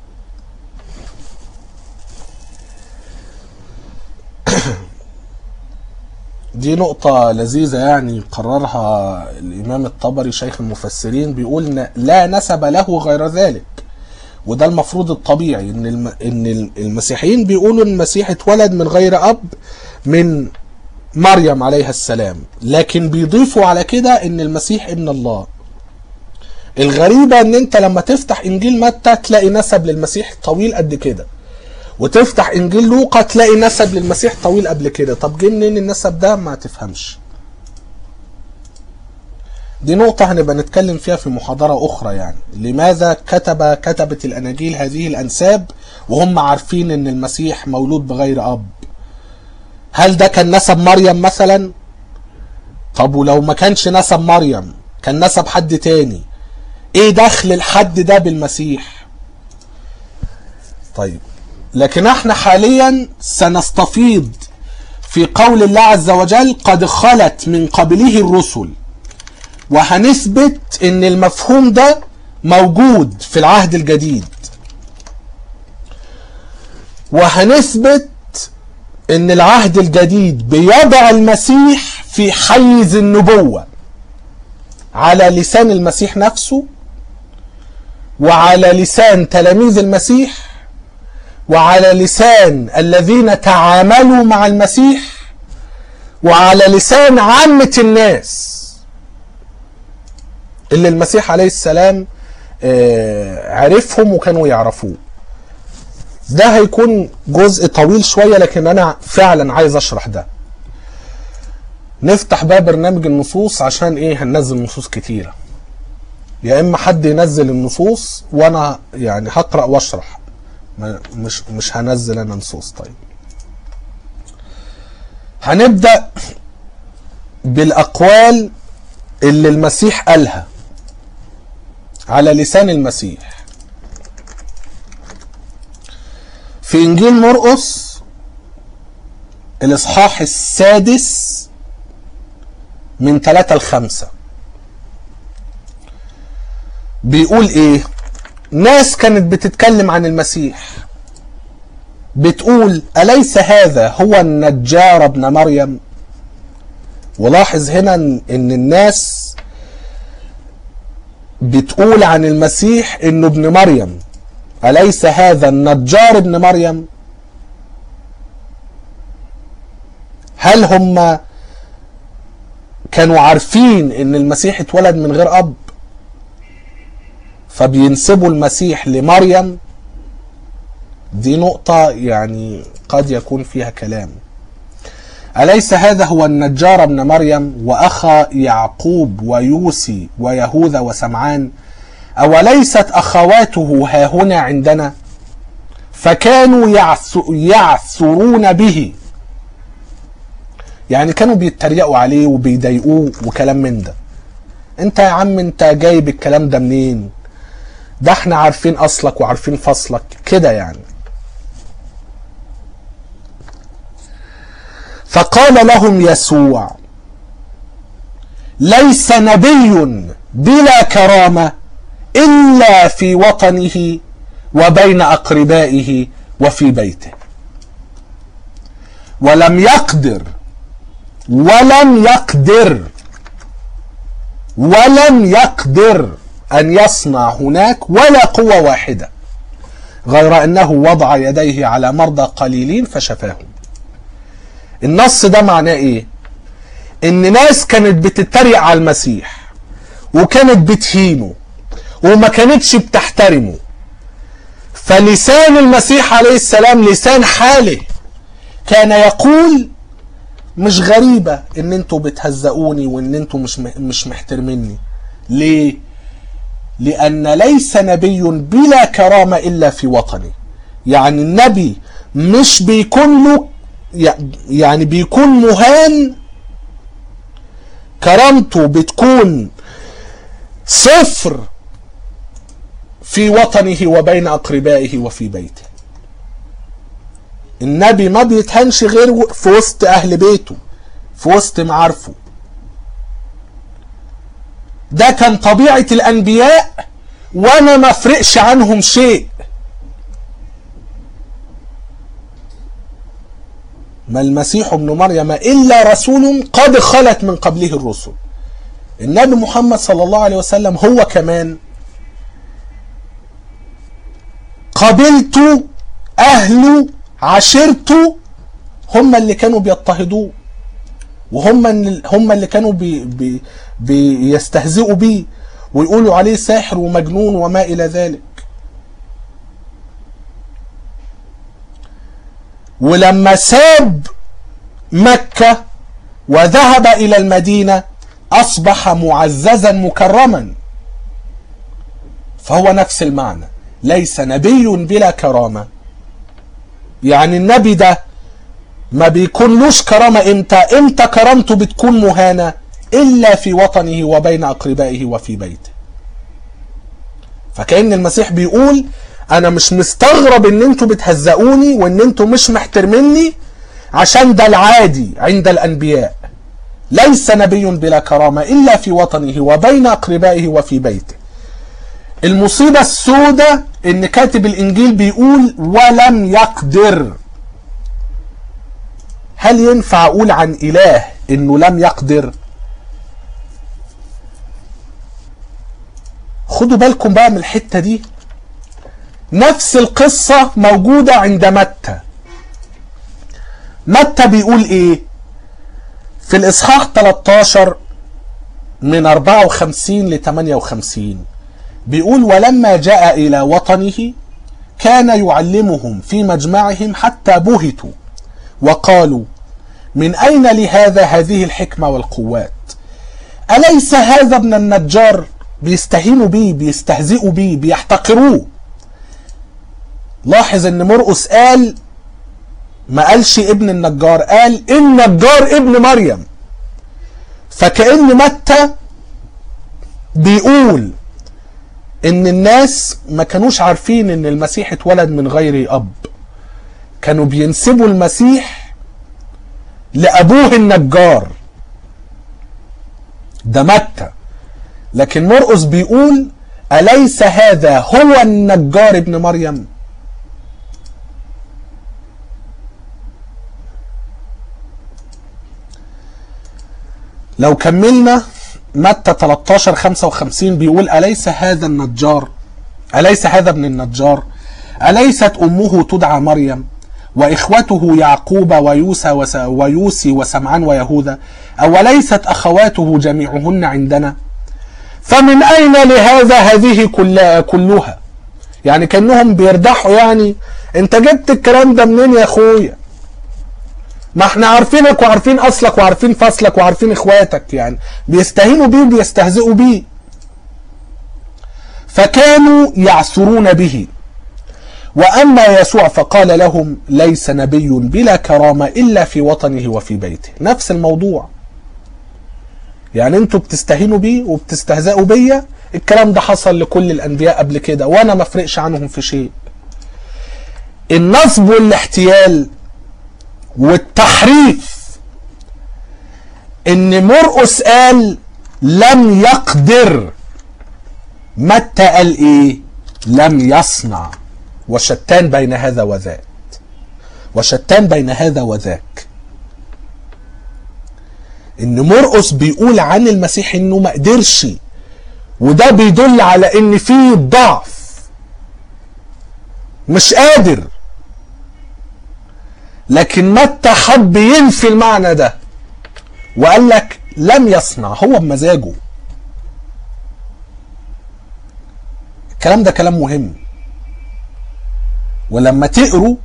Speaker 1: دي نقطة لذيذة يعني قررها الإمام الطبري شيخ المفسرين بيقول لا نسب له غير ذلك وده المفروض الطبيعي ان الم... ان المسيحيين بيقولوا ان المسيح اتولد من غير اب من مريم عليها السلام لكن بيضيفوا على كده ان المسيح ابن الله الغريبة ان انت لما تفتح انجيل متى تلاقي نسب للمسيح طويل قد كده وتفتح انجيل لوقا تلاقي نسب للمسيح طويل قبل كده طب جه منين النسب ده ما تفهمش دي نقطة هنبقى نتكلم فيها في محاضرة أخرى يعني لماذا كتب كتبة الأناجيل هذه الأنساب وهم عارفين إن المسيح مولود بغير أب هل ده كان نسب مريم مثلا طب ولو ما كانش نسب مريم كان نسب حد تاني ايه دخل الحد ده بالمسيح طيب لكن احنا حاليا سنستفيض في قول الله عز وجل قد خلت من قبله الرسل وهنثبت ان المفهوم ده موجود في العهد الجديد وهنثبت ان العهد الجديد بيضع المسيح في حيز النبوة على لسان المسيح نفسه وعلى لسان تلاميذ المسيح وعلى لسان الذين تعاملوا مع المسيح وعلى لسان عامة الناس اللي المسيح عليه السلام عرفهم وكانوا يعرفوه ده هيكون جزء طويل شوية لكن أنا فعلا عايز أشرح ده نفتح بقى برنامج النصوص عشان إيه هننزل نصوص كتيرة يا إما حد ينزل النصوص وأنا يعني هقرأ وأشرح مش مش هنزل أنا نصوص طيب هنبدأ بالأقوال اللي المسيح قالها على لسان المسيح في انجيل مرقس الاصحاح السادس من ثلاثة لخمسة بيقول ايه ناس كانت بتتكلم عن المسيح بتقول أليس هذا هو النجار ابن مريم ولاحظ هنا ان الناس بتقول عن المسيح انه ابن مريم أليس هذا النجار ابن مريم هل هم كانوا عارفين ان المسيح اتولد من غير اب فبينسبوا المسيح لمريم دي نقطة يعني قد يكون فيها كلام أليس هذا هو النجار ابن مريم وأخا يعقوب ويوسي ويهوذا وسمعان أوليست أخواته ها هنا عندنا فكانوا يعثرون به يعني كانوا بيتريقوا عليه وبيضايقوه وكلام من ده انت يا عم انت جايب الكلام ده منين ده احنا عارفين اصلك وعارفين فصلك كده يعني فقال لهم يسوع ليس نبي بلا كرامه الا في وطنه وبين اقربائه وفي بيته ولم يقدر ولم يقدر ولم يقدر ان يصنع هناك ولا قوه واحده غير انه وضع يديه على مرضى قليلين فشفاهم النص ده معناه ايه ان ناس كانت بتتريق على المسيح وكانت بتهينه وما كانتش بتحترمه فلسان المسيح عليه السلام لسان حاله كان يقول مش غريبة ان انتوا بتهزقوني وان انتوا مش مش محترميني ليه لان ليس نبي بلا كرامة الا في وطنه يعني النبي مش بيكون له يعني بيكون مهان كرامته بتكون صفر في وطنه وبين أقربائه وفي بيته النبي ما بيتهنش غير في وسط أهل بيته في وسط معارفه ده كان طبيعة الأنبياء وأنا ما فرقش عنهم شيء ما المسيح ابن مريم إلا رسول قد خلت من قبله الرسل النبي محمد صلى الله عليه وسلم هو كمان قبيلته أهله عشيرته هم اللي كانوا بيضطهدوه وهم هم اللي كانوا بي بي بيستهزئوا بيه ويقولوا عليه ساحر ومجنون وما الى ذلك ولما ساب مكة وذهب الى المدينة اصبح معززا مكرما فهو نفس المعنى ليس نبي بلا كرامة يعني النبي ده ما بيكونلوش كرامة امتى امتى كرامته بتكون مهانة الا في وطنه وبين اقربائه وفي بيته فكأن المسيح بيقول انا مش مستغرب ان انتوا بتهزقوني وان انتوا مش محترميني عشان ده العادي عند الانبياء ليس نبي بلا كرامة الا في وطنه وبين اقربائه وفي بيته المصيبة السوداء ان كاتب الانجيل بيقول ولم يقدر هل ينفع اقول عن اله انه لم يقدر خدوا بالكم بقى من الحتة دي نفس القصة موجودة عند متى متى بيقول ايه في الاصحاح 13 من 54 ل 58 بيقول ولما جاء الى وطنه كان يعلمهم في مجمعهم حتى بهتوا وقالوا من اين لهذا هذه الحكمه والقوات اليس هذا ابن النجار بيستهينوا بيه بيستهزئوا بيه بيحتقروه لاحظ ان مرقس قال ما قالش ابن النجار قال النجار ابن مريم فكأن متى بيقول ان الناس ما كانوش عارفين ان المسيح اتولد من غير اب كانوا بينسبوا المسيح لابوه النجار ده متى لكن مرقس بيقول اليس هذا هو النجار ابن مريم لو كملنا متى 13 55 بيقول أليس هذا النجار أليس هذا ابن النجار أليست أمه تدعى مريم وإخوته يعقوب ويوسى وس ويوسي وسمعان ويهوذا أوليست أخواته جميعهن عندنا فمن أين لهذا هذه كل كلها يعني كأنهم بيردحوا يعني أنت جبت الكلام ده منين يا أخويا ما احنا عارفينك وعارفين اصلك وعارفين فصلك وعارفين اخواتك يعني بيستهينوا بيه وبيستهزئوا بيه فكانوا يعثرون به واما يسوع فقال لهم ليس نبي بلا كرامه الا في وطنه وفي بيته نفس الموضوع يعني انتوا بتستهينوا بيه وبتستهزئوا بيا الكلام ده حصل لكل الانبياء قبل كده وانا ما فرقش عنهم في شيء النصب والاحتيال والتحريف ان مرقس قال لم يقدر متى قال ايه لم يصنع وشتان بين هذا وذاك وشتان بين هذا وذاك ان مرقس بيقول عن المسيح انه ما قدرش وده بيدل على ان في ضعف مش قادر لكن متى حب ينفي المعنى ده وقال لك لم يصنع هو بمزاجه الكلام ده كلام مهم ولما تقروا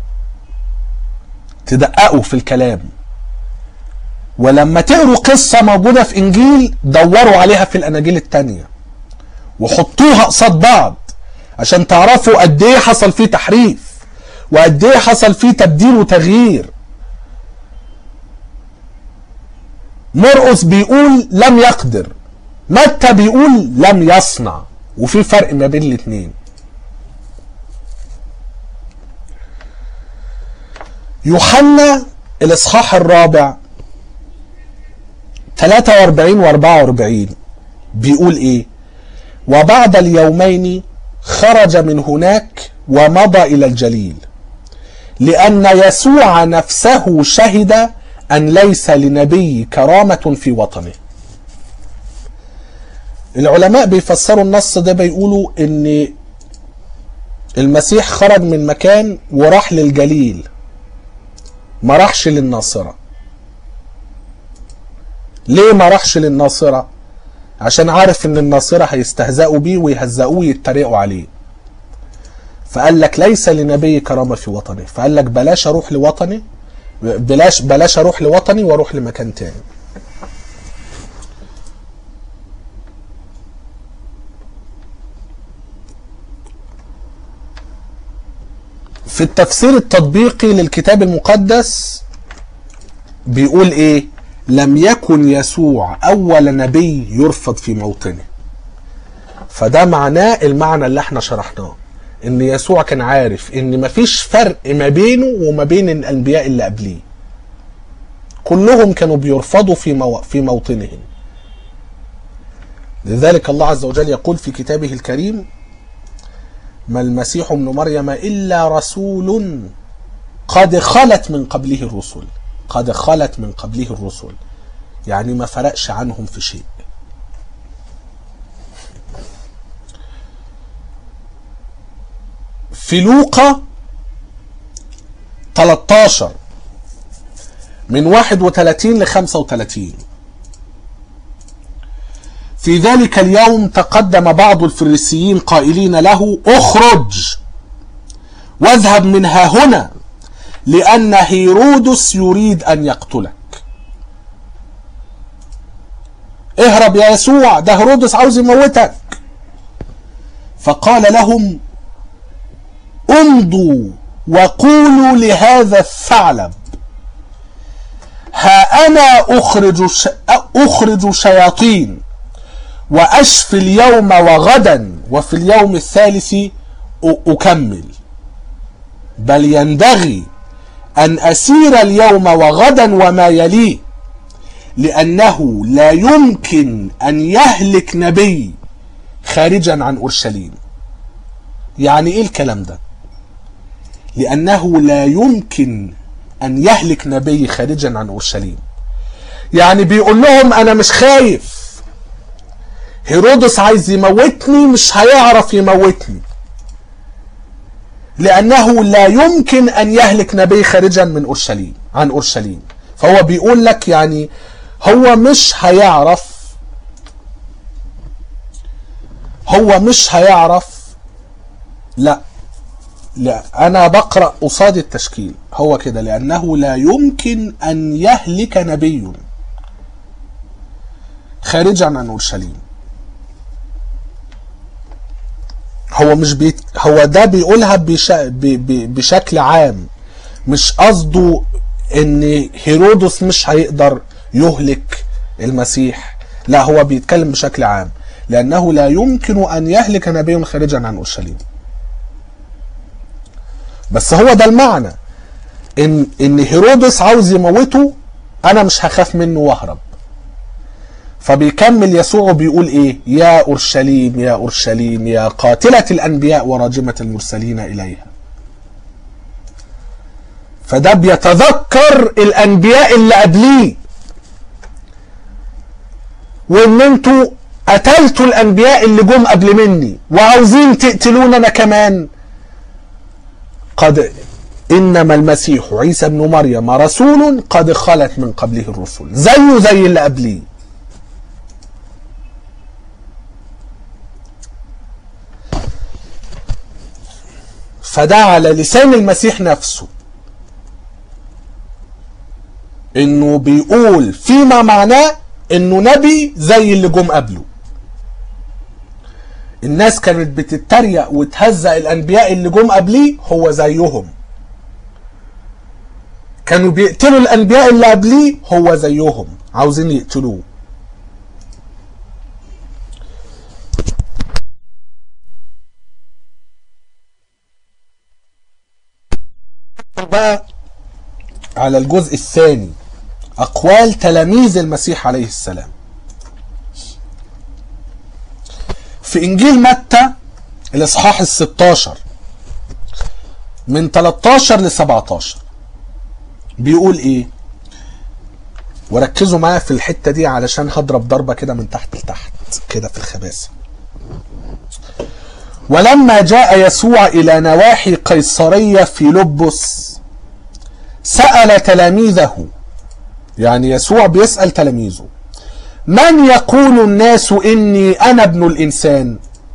Speaker 1: تدققوا في الكلام ولما تقروا قصة موجودة في إنجيل دوروا عليها في الأناجيل التانية وحطوها قصاد بعض عشان تعرفوا قد إيه حصل فيه تحريف وقد ايه حصل فيه تبديل وتغيير مرقس بيقول لم يقدر متى بيقول لم يصنع وفي فرق ما بين الاثنين يوحنا الاصحاح الرابع 43 و 44 بيقول ايه وبعد اليومين خرج من هناك ومضى الى الجليل لأن يسوع نفسه شهد أن ليس لنبي كرامة في وطنه العلماء بيفسروا النص ده بيقولوا ان المسيح خرج من مكان وراح للجليل ما راحش للناصرة ليه ما راحش للناصرة عشان عارف ان الناصرة هيستهزئوا بيه ويهزئوه ويتريقوا عليه فقال لك ليس لنبي كرامة في وطنه فقال لك بلاش اروح لوطني بلاش بلاش اروح لوطني واروح لمكان تاني في التفسير التطبيقي للكتاب المقدس بيقول ايه لم يكن يسوع اول نبي يرفض في موطنه فده معناه المعنى اللي احنا شرحناه ان يسوع كان عارف ان مفيش فرق ما بينه وما بين الانبياء اللي قبليه كلهم كانوا بيرفضوا في مو... في موطنهم لذلك الله عز وجل يقول في كتابه الكريم ما المسيح ابن مريم الا رسول قد خلت من قبله الرسل قد خلت من قبله الرسل يعني ما فرقش عنهم في شيء في لوقا 13 من 31 ل 35 في ذلك اليوم تقدم بعض الفريسيين قائلين له اخرج واذهب منها هنا لأن هيرودس يريد أن يقتلك اهرب يا يسوع ده هيرودس عاوز يموتك فقال لهم امضوا وقولوا لهذا الثعلب ها أنا أخرج, ش... أخرج شياطين وأشفي اليوم وغدا وفي اليوم الثالث أكمل بل ينبغي أن أسير اليوم وغدا وما يليه لأنه لا يمكن أن يهلك نبي خارجا عن أورشليم يعني إيه الكلام ده لأنه لا يمكن أن يهلك نبي خارجا عن أورشليم يعني بيقول لهم أنا مش خايف هيرودس عايز يموتني مش هيعرف يموتني لأنه لا يمكن أن يهلك نبي خارجا من أورشليم عن أورشليم فهو بيقول لك يعني هو مش هيعرف هو مش هيعرف لا لا أنا بقرأ قصاد التشكيل هو كده لأنه لا يمكن أن يهلك نبي خارجا عن أورشليم هو مش بيت هو ده بيقولها بش... ب... ب... بشكل عام مش قصده ان هيرودس مش هيقدر يهلك المسيح لا هو بيتكلم بشكل عام لانه لا يمكن ان يهلك نبي خارجا عن اورشليم بس هو ده المعنى ان ان هيرودس عاوز يموته انا مش هخاف منه واهرب فبيكمل يسوع بيقول ايه يا اورشليم يا اورشليم يا قاتله الانبياء وراجمه المرسلين اليها فده بيتذكر الانبياء اللي قبليه وان انتوا قتلتوا الانبياء اللي جم قبل مني وعاوزين تقتلون انا كمان قد انما المسيح عيسى ابن مريم رسول قد خلت من قبله الرسل زيه زي اللي قبليه فده على لسان المسيح نفسه انه بيقول فيما معناه انه نبي زي اللي جم قبله الناس كانت بتتريق وتهزق الانبياء اللي جم قبليه هو زيهم كانوا بيقتلوا الانبياء اللي قبليه هو زيهم عاوزين يقتلوه بقى على الجزء الثاني أقوال تلاميذ المسيح عليه السلام في إنجيل متى الإصحاح الستاشر من 13 ل 17 بيقول إيه وركزوا معايا في الحتة دي علشان هضرب ضربة كده من تحت لتحت كده في الخباثة ولما جاء يسوع إلى نواحي قيصرية في لبس سأل تلاميذه يعني يسوع بيسأل تلاميذه من يقول الناس إني أنا ابن الإنسان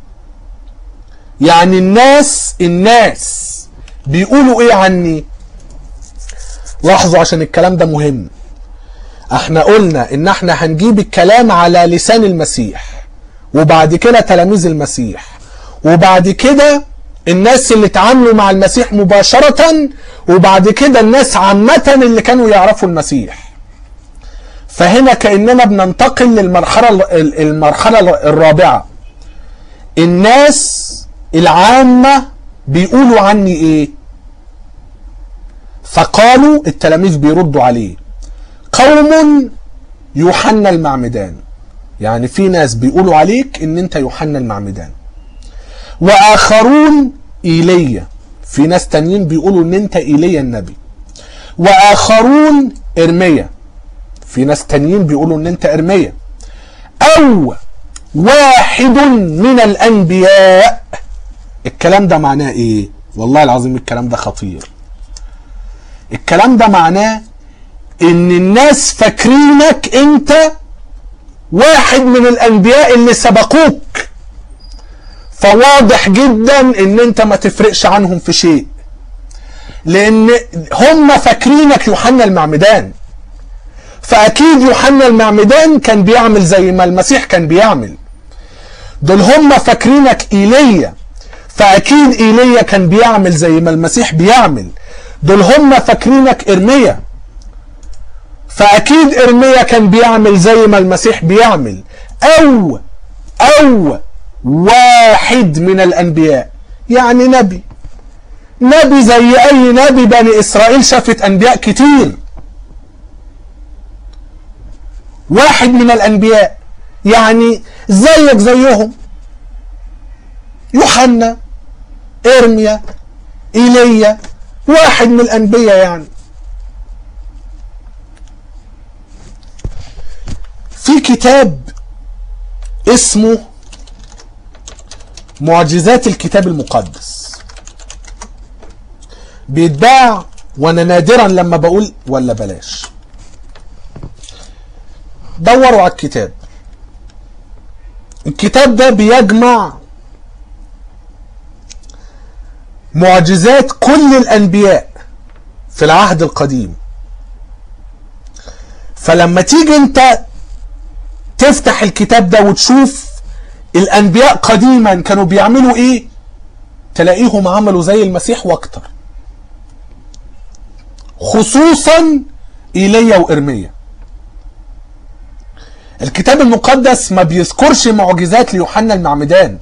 Speaker 1: يعني الناس الناس بيقولوا إيه عني لاحظوا عشان الكلام ده مهم احنا قلنا ان احنا هنجيب الكلام على لسان المسيح وبعد كده تلاميذ المسيح وبعد كده الناس اللي اتعاملوا مع المسيح مباشرة وبعد كده الناس عامة اللي كانوا يعرفوا المسيح فهنا كأننا بننتقل للمرحلة المرحلة الرابعة الناس العامة بيقولوا عني ايه فقالوا التلاميذ بيردوا عليه قوم يوحنا المعمدان يعني في ناس بيقولوا عليك ان انت يوحنا المعمدان واخرون ايليا في ناس تانيين بيقولوا ان انت ايليا النبي واخرون ارميا في ناس تانيين بيقولوا ان انت ارميا او واحد من الانبياء الكلام ده معناه ايه والله العظيم الكلام ده خطير الكلام ده معناه ان الناس فاكرينك انت واحد من الانبياء اللي سبقوك فواضح جدا ان انت ما تفرقش عنهم في شيء لان هم فاكرينك يوحنا المعمدان فاكيد يوحنا المعمدان كان بيعمل زي ما المسيح كان بيعمل دول هم فاكرينك ايليا فاكيد ايليا كان بيعمل زي ما المسيح بيعمل دول هم فاكرينك ارميا فاكيد ارميا كان بيعمل زي ما المسيح بيعمل او او واحد من الانبياء يعني نبي نبي زي اي نبي بني اسرائيل شافت انبياء كتير واحد من الانبياء يعني زيك زيهم يوحنا ارميا ايليا واحد من الانبياء يعني في كتاب اسمه معجزات الكتاب المقدس بيتباع وانا نادرا لما بقول ولا بلاش دوروا على الكتاب الكتاب ده بيجمع معجزات كل الانبياء في العهد القديم فلما تيجي انت تفتح الكتاب ده وتشوف الانبياء قديما كانوا بيعملوا ايه تلاقيهم عملوا زي المسيح واكتر خصوصا ايليا وارميا الكتاب المقدس ما بيذكرش معجزات ليوحنا المعمدان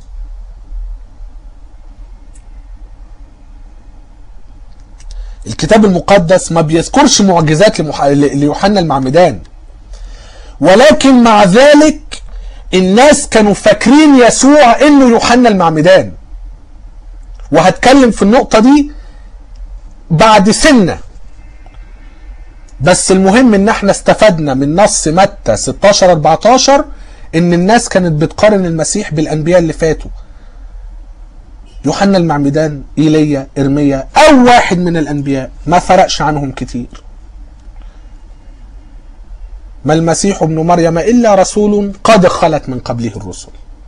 Speaker 1: الكتاب المقدس ما بيذكرش معجزات لمح... ليوحنا المعمدان ولكن مع ذلك الناس كانوا فاكرين يسوع انه يوحنا المعمدان وهتكلم في النقطة دي بعد سنة بس المهم ان احنا استفدنا من نص متى 16 14 ان الناس كانت بتقارن المسيح بالانبياء اللي فاتوا يوحنا المعمدان ايليا ارميا او واحد من الانبياء ما فرقش عنهم كتير ما المسيح ابن مريم الا رسول قد خلت من قبله الرسل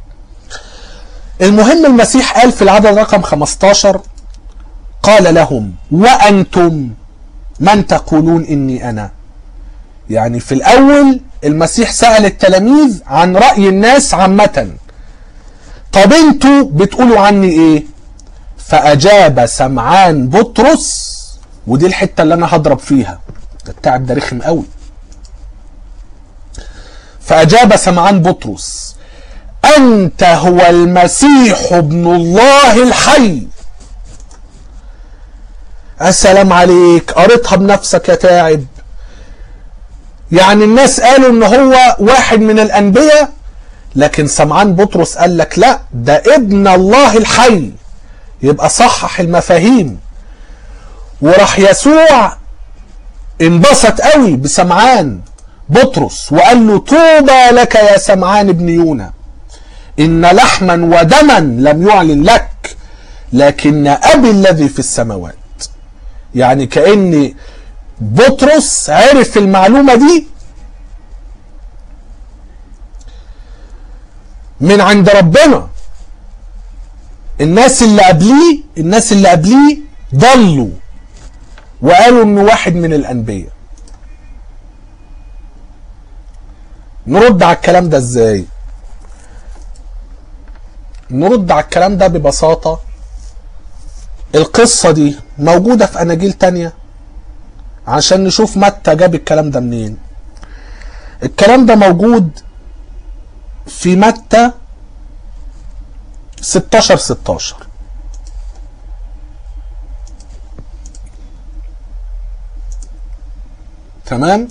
Speaker 1: المهم المسيح قال في العدد رقم 15 قال لهم وانتم من تقولون اني انا يعني في الاول المسيح سأل التلاميذ عن رأي الناس عامة طب انتوا بتقولوا عني ايه فاجاب سمعان بطرس ودي الحتة اللي انا هضرب فيها ده التعب ده رخم قوي فاجاب سمعان بطرس انت هو المسيح ابن الله الحي السلام عليك قريتها بنفسك يا تاعب يعني الناس قالوا ان هو واحد من الانبياء لكن سمعان بطرس قال لك لا ده ابن الله الحي يبقى صحح المفاهيم وراح يسوع انبسط قوي بسمعان بطرس وقال له طوبى لك يا سمعان ابن يونا ان لحما ودما لم يعلن لك لكن ابي الذي في السماوات يعني كأن بطرس عرف المعلومة دي من عند ربنا الناس اللي قبليه الناس اللي قبليه ضلوا وقالوا انه واحد من الانبياء نرد على الكلام ده ازاي نرد على الكلام ده ببساطة القصة دي موجودة في أناجيل تانية عشان نشوف متى جاب الكلام ده منين الكلام ده موجود في متى 16 16 تمام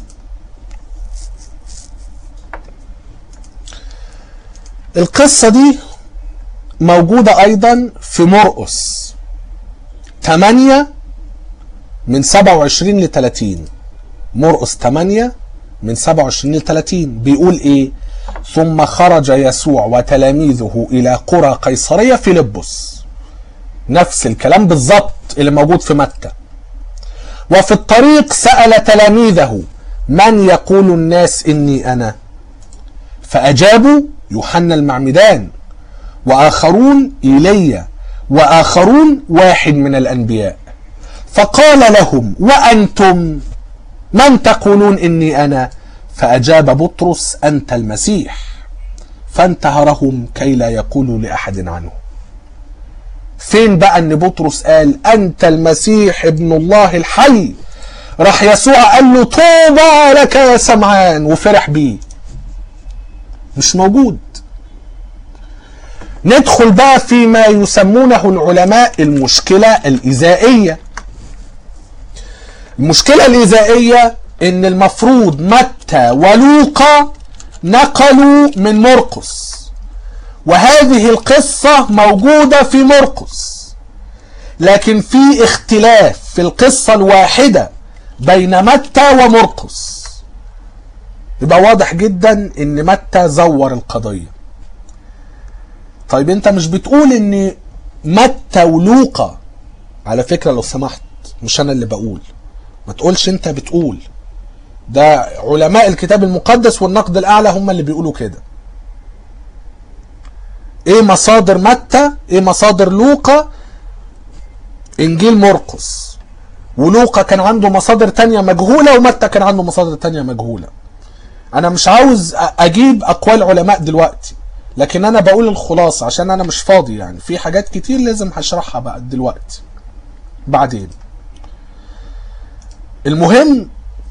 Speaker 1: القصة دي موجودة أيضا في مرقس 8 من 27 ل 30 مرقس 8 من 27 ل 30 بيقول إيه ثم خرج يسوع وتلاميذه إلى قرى قيصرية فيلبس نفس الكلام بالظبط اللي موجود في متى وفي الطريق سأل تلاميذه من يقول الناس إني أنا فأجابوا يوحنا المعمدان وآخرون إيليا وآخرون واحد من الأنبياء فقال لهم وأنتم من تقولون إني أنا فأجاب بطرس أنت المسيح فانتهرهم كي لا يقولوا لأحد عنه فين بقى ان بطرس قال انت المسيح ابن الله الحي راح يسوع قال له طوبى لك يا سمعان وفرح بيه مش موجود ندخل بقى فيما يسمونه العلماء المشكلة الإزائية المشكلة الإزائية إن المفروض متى ولوقا نقلوا من مرقس وهذه القصة موجودة في مرقس لكن في اختلاف في القصة الواحدة بين متى ومرقس يبقى واضح جدا ان متى زور القضية طيب انت مش بتقول ان متى ولوقا على فكرة لو سمحت مش انا اللي بقول ما تقولش انت بتقول ده علماء الكتاب المقدس والنقد الاعلى هم اللي بيقولوا كده ايه مصادر متى ايه مصادر لوقا انجيل مرقس ولوقا كان عنده مصادر تانية مجهولة ومتى كان عنده مصادر تانية مجهولة انا مش عاوز اجيب اقوال علماء دلوقتي لكن انا بقول الخلاصة عشان انا مش فاضي يعني في حاجات كتير لازم هشرحها بقى دلوقتي بعدين المهم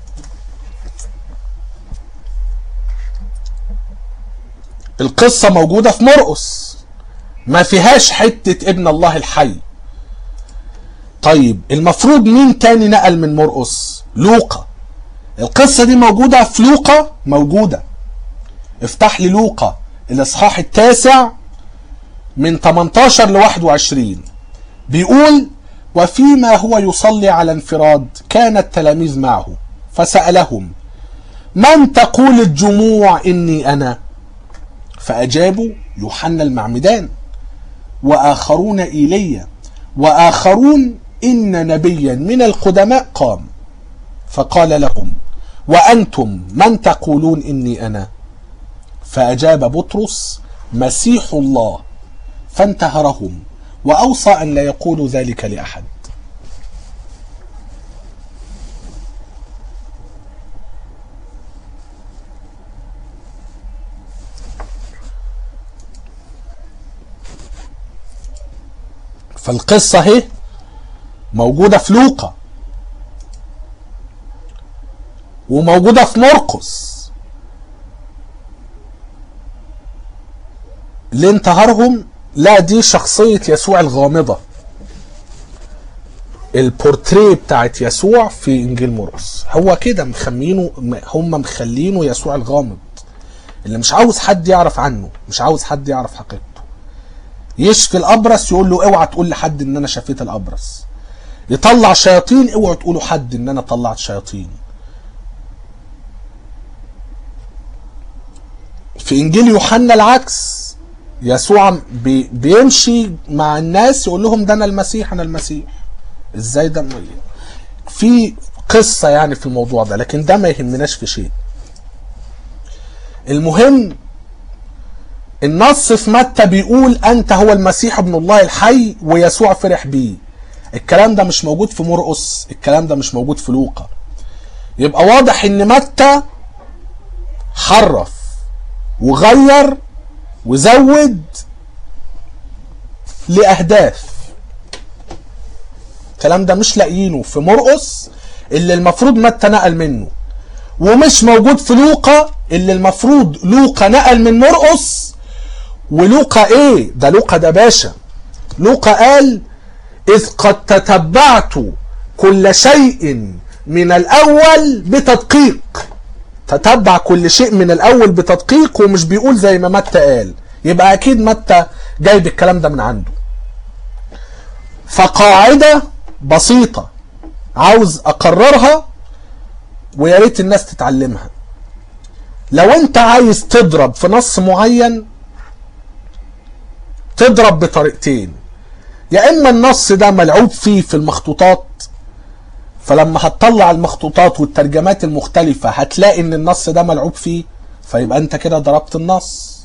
Speaker 1: القصة موجودة في مرقس ما فيهاش حتة ابن الله الحي طيب المفروض مين تاني نقل من مرقس لوقا القصة دي موجودة في لوقا موجودة افتح لي لوقا الاصحاح التاسع من 18 ل 21 بيقول وفيما هو يصلي على انفراد كان التلاميذ معه فسألهم من تقول الجموع إني أنا فأجابوا يوحنا المعمدان وآخرون إيليا وآخرون إن نبيا من القدماء قام فقال لهم وأنتم من تقولون إني أنا فأجاب بطرس مسيح الله فانتهرهم وأوصى أن لا يقولوا ذلك لأحد فالقصة اهي موجودة في لوقا وموجودة في مرقس اللي انتهرهم لا دي شخصية يسوع الغامضة البورتريه بتاعت يسوع في انجيل مرقس هو كده مخمينه هم مخلينه يسوع الغامض اللي مش عاوز حد يعرف عنه مش عاوز حد يعرف حقيقته يشفي الابرص يقول له اوعى تقول لحد ان انا شفيت الابرص يطلع شياطين اوعوا تقولوا حد ان انا طلعت شياطين في انجيل يوحنا العكس يسوع بي بيمشي مع الناس يقول لهم ده انا المسيح انا المسيح ازاي ده في قصة يعني في الموضوع ده لكن ده ما يهمناش في شيء المهم النص في متى بيقول انت هو المسيح ابن الله الحي ويسوع فرح بيه الكلام ده مش موجود في مرقس الكلام ده مش موجود في لوقا يبقى واضح ان متى حرف وغير وزود لاهداف الكلام ده مش لاقيينه في مرقس اللي المفروض متى نقل منه ومش موجود في لوقا اللي المفروض لوقا نقل من مرقس ولوقا ايه ده لوقا ده باشا لوقا قال اذ قد تتبعت كل شيء من الاول بتدقيق تتبع كل شيء من الاول بتدقيق ومش بيقول زي ما متى قال يبقى اكيد متى جايب الكلام ده من عنده فقاعده بسيطه عاوز اقررها ويا ريت الناس تتعلمها لو انت عايز تضرب في نص معين تضرب بطريقتين يا اما النص ده ملعوب فيه في المخطوطات فلما هتطلع المخطوطات والترجمات المختلفة هتلاقي ان النص ده ملعوب فيه فيبقى انت كده ضربت النص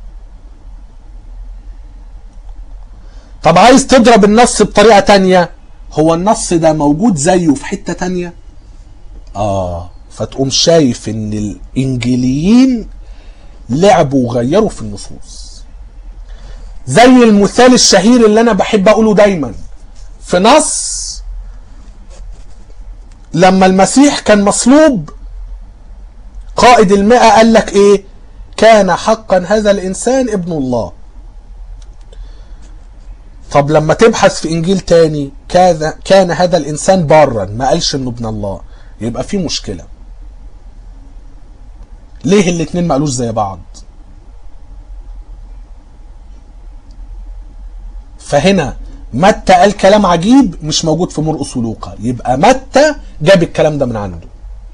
Speaker 1: طب عايز تضرب النص بطريقة تانية هو النص ده موجود زيه في حتة تانية اه فتقوم شايف ان الانجيليين لعبوا وغيروا في النصوص زي المثال الشهير اللي انا بحب اقوله دايما في نص لما المسيح كان مصلوب قائد المئة قال لك ايه كان حقا هذا الانسان ابن الله طب لما تبحث في انجيل تاني كان كان هذا الانسان بارا ما قالش انه ابن الله يبقى في مشكله ليه الاتنين ما قالوش زي بعض فهنا متى قال كلام عجيب مش موجود في مرقس ولوقا يبقى متى جاب الكلام ده من عنده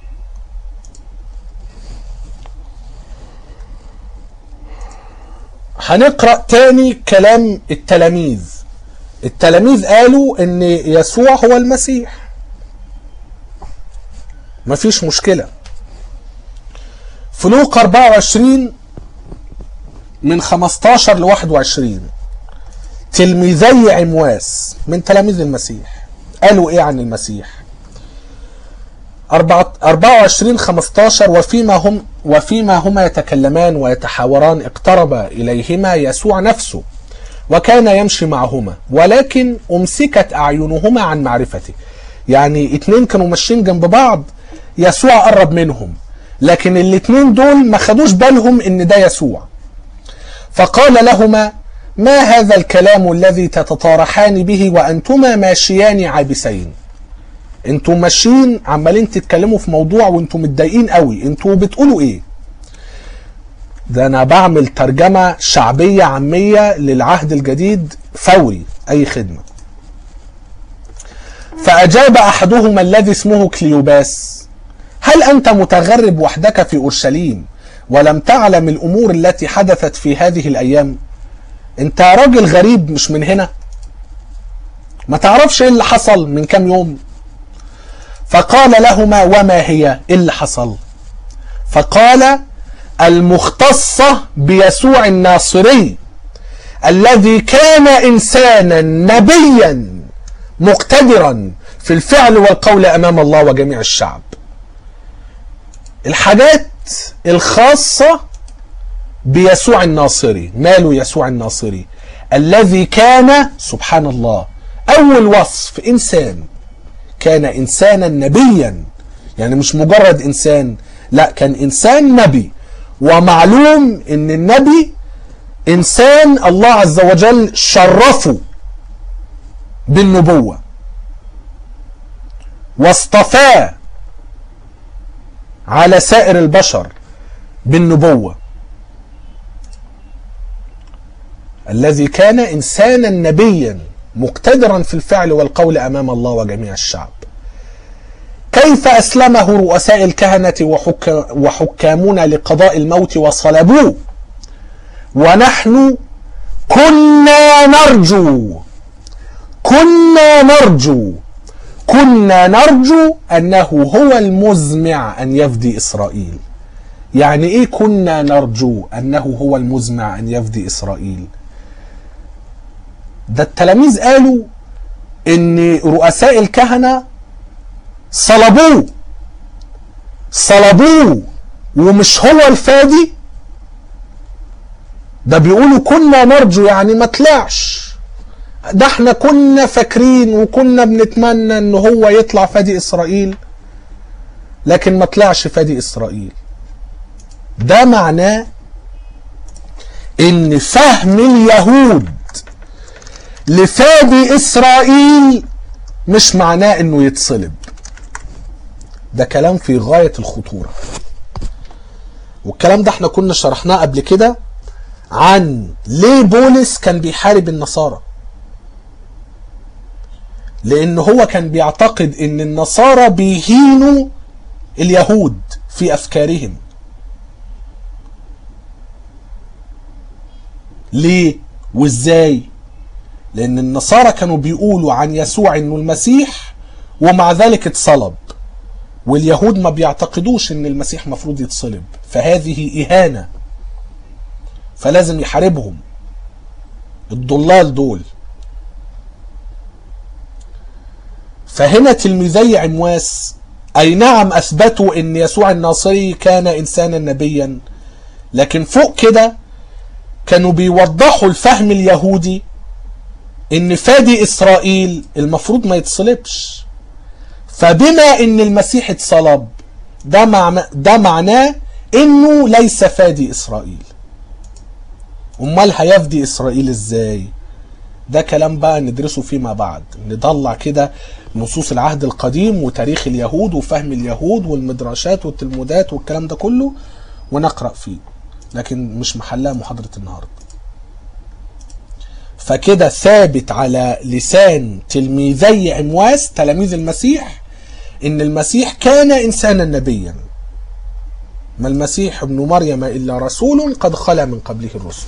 Speaker 1: هنقرا تاني كلام التلاميذ التلاميذ قالوا ان يسوع هو المسيح مفيش مشكله في لوقا 24 من 15 ل 21 تلميذي عمواس من تلاميذ المسيح قالوا ايه عن المسيح 24 15 وفيما هم وفيما هما يتكلمان ويتحاوران اقترب اليهما يسوع نفسه وكان يمشي معهما ولكن امسكت اعينهما عن معرفته يعني اتنين كانوا ماشيين جنب بعض يسوع قرب منهم لكن الاتنين دول ما خدوش بالهم ان ده يسوع فقال لهما ما هذا الكلام الذي تتطارحان به وانتما ماشيان عابسين انتوا ماشيين عمالين تتكلموا في موضوع وانتوا متضايقين قوي انتوا بتقولوا ايه ده انا بعمل ترجمة شعبية عامية للعهد الجديد فوري اي خدمة فاجاب احدهما الذي اسمه كليوباس هل انت متغرب وحدك في اورشليم ولم تعلم الامور التي حدثت في هذه الايام انت راجل غريب مش من هنا ما تعرفش ايه اللي حصل من كام يوم فقال لهما وما هي ايه اللي حصل فقال المختصة بيسوع الناصري الذي كان انسانا نبيا مقتدرا في الفعل والقول امام الله وجميع الشعب الحاجات الخاصة بيسوع الناصري ماله يسوع الناصري الذي كان سبحان الله اول وصف انسان كان انسانا نبيا يعني مش مجرد انسان لا كان انسان نبي ومعلوم ان النبي انسان الله عز وجل شرفه بالنبوة واصطفاه على سائر البشر بالنبوة الذي كان انسانا نبيا مقتدرا في الفعل والقول امام الله وجميع الشعب كيف اسلمه رؤساء الكهنه وحكامون لقضاء الموت وصلبوه ونحن كنا نرجو كنا نرجو كنا نرجو انه هو المزمع ان يفدي اسرائيل يعني ايه كنا نرجو انه هو المزمع ان يفدي اسرائيل ده التلاميذ قالوا ان رؤساء الكهنه صلبوه صلبوه ومش هو الفادي ده بيقولوا كنا نرجو يعني ما طلعش ده احنا كنا فاكرين وكنا بنتمنى ان هو يطلع فادي اسرائيل لكن ما طلعش فادي اسرائيل ده معناه ان فهم اليهود لفادي اسرائيل مش معناه انه يتصلب ده كلام في غاية الخطورة والكلام ده احنا كنا شرحناه قبل كده عن ليه بولس كان بيحارب النصارى لان هو كان بيعتقد ان النصارى بيهينوا اليهود في افكارهم ليه وازاي لان النصارى كانوا بيقولوا عن يسوع انه المسيح ومع ذلك اتصلب واليهود ما بيعتقدوش ان المسيح مفروض يتصلب فهذه اهانه فلازم يحاربهم الضلال دول فهنا تلميذي عمواس اي نعم اثبتوا ان يسوع الناصري كان انسانا نبيا لكن فوق كده كانوا بيوضحوا الفهم اليهودي ان فادي اسرائيل المفروض ما يتصلبش فبما ان المسيح اتصلب ده معنى ده معناه انه ليس فادي اسرائيل امال هيفدي اسرائيل ازاي ده كلام بقى ندرسه فيما بعد نطلع كده نصوص العهد القديم وتاريخ اليهود وفهم اليهود والمدراشات والتلمودات والكلام ده كله ونقرأ فيه لكن مش محلها محاضرة النهاردة فكده ثابت على لسان تلميذي عمواس تلاميذ المسيح ان المسيح كان انسانا نبيا ما المسيح ابن مريم الا رسول قد خلا من قبله الرسل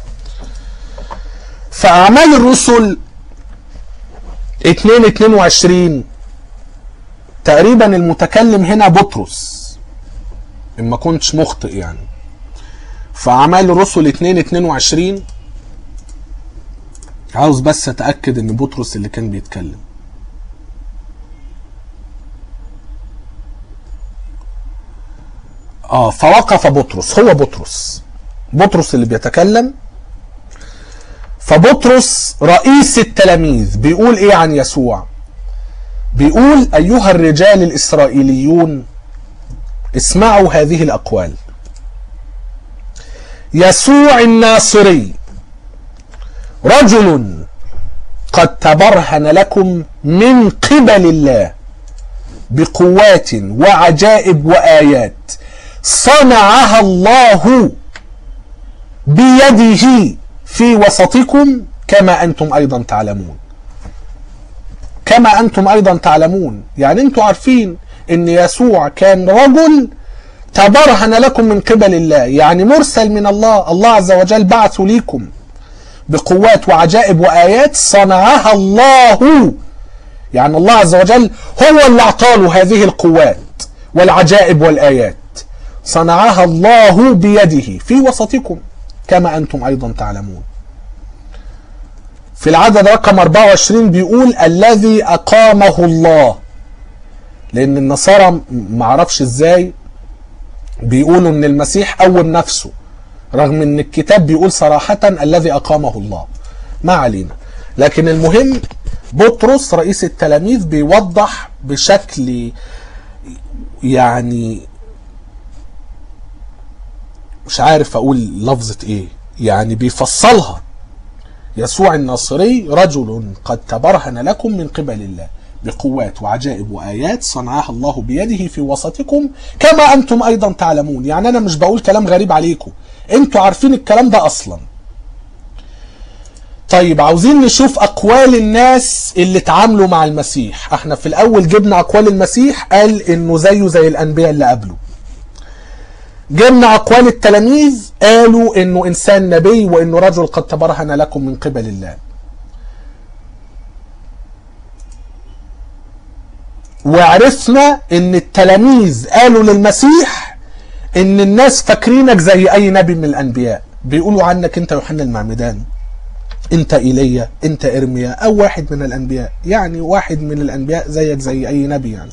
Speaker 1: فاعمال الرسل 2 22 تقريبا المتكلم هنا بطرس ان ما كنتش مخطئ يعني فاعمال الرسل 2 22 عاوز بس اتاكد ان بطرس اللي كان بيتكلم اه فوقف بطرس هو بطرس بطرس اللي بيتكلم فبطرس رئيس التلاميذ بيقول ايه عن يسوع بيقول ايها الرجال الاسرائيليون اسمعوا هذه الاقوال يسوع الناصري رجل قد تبرهن لكم من قبل الله بقوات وعجائب وايات صنعها الله بيده في وسطكم كما انتم ايضا تعلمون كما انتم ايضا تعلمون يعني انتم عارفين ان يسوع كان رجل تبرهن لكم من قبل الله يعني مرسل من الله الله عز وجل بعث ليكم بقوات وعجائب وايات صنعها الله يعني الله عز وجل هو اللي اعطاله هذه القوات والعجائب والايات صنعها الله بيده في وسطكم كما انتم ايضا تعلمون في العدد رقم 24 بيقول الذي اقامه الله لان النصارى معرفش ازاي بيقولوا ان المسيح قوم نفسه رغم ان الكتاب بيقول صراحة الذي اقامه الله ما علينا لكن المهم بطرس رئيس التلاميذ بيوضح بشكل يعني مش عارف اقول لفظة ايه يعني بيفصلها يسوع الناصري رجل قد تبرهن لكم من قبل الله بقوات وعجائب وآيات صنعها الله بيده في وسطكم كما أنتم أيضا تعلمون يعني أنا مش بقول كلام غريب عليكم أنتوا عارفين الكلام ده أصلا طيب عاوزين نشوف أقوال الناس اللي اتعاملوا مع المسيح احنا في الأول جبنا أقوال المسيح قال إنه زيه زي الأنبياء اللي قبله جبنا أقوال التلاميذ قالوا إنه إنسان نبي وإنه رجل قد تبرهن لكم من قبل الله وعرفنا ان التلاميذ قالوا للمسيح ان الناس فاكرينك زي اي نبي من الانبياء بيقولوا عنك انت يوحنا المعمدان انت ايليا انت ارميا او واحد من الانبياء يعني واحد من الانبياء زيك زي اي نبي يعني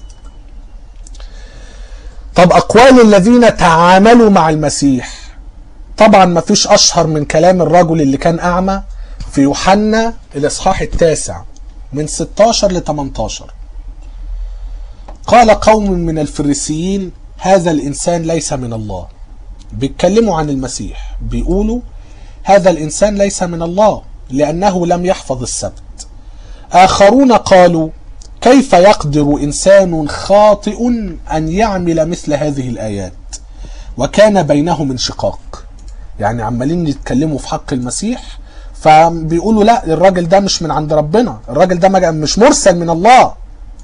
Speaker 1: طب اقوال الذين تعاملوا مع المسيح طبعا ما فيش اشهر من كلام الرجل اللي كان اعمى في يوحنا الاصحاح التاسع من 16 ل 18 قال قوم من الفريسيين هذا الانسان ليس من الله بيتكلموا عن المسيح بيقولوا هذا الانسان ليس من الله لانه لم يحفظ السبت اخرون قالوا كيف يقدر انسان خاطئ ان يعمل مثل هذه الايات وكان بينهم انشقاق يعني عمالين يتكلموا في حق المسيح فبيقولوا لا الراجل ده مش من عند ربنا الراجل ده مش مرسل من الله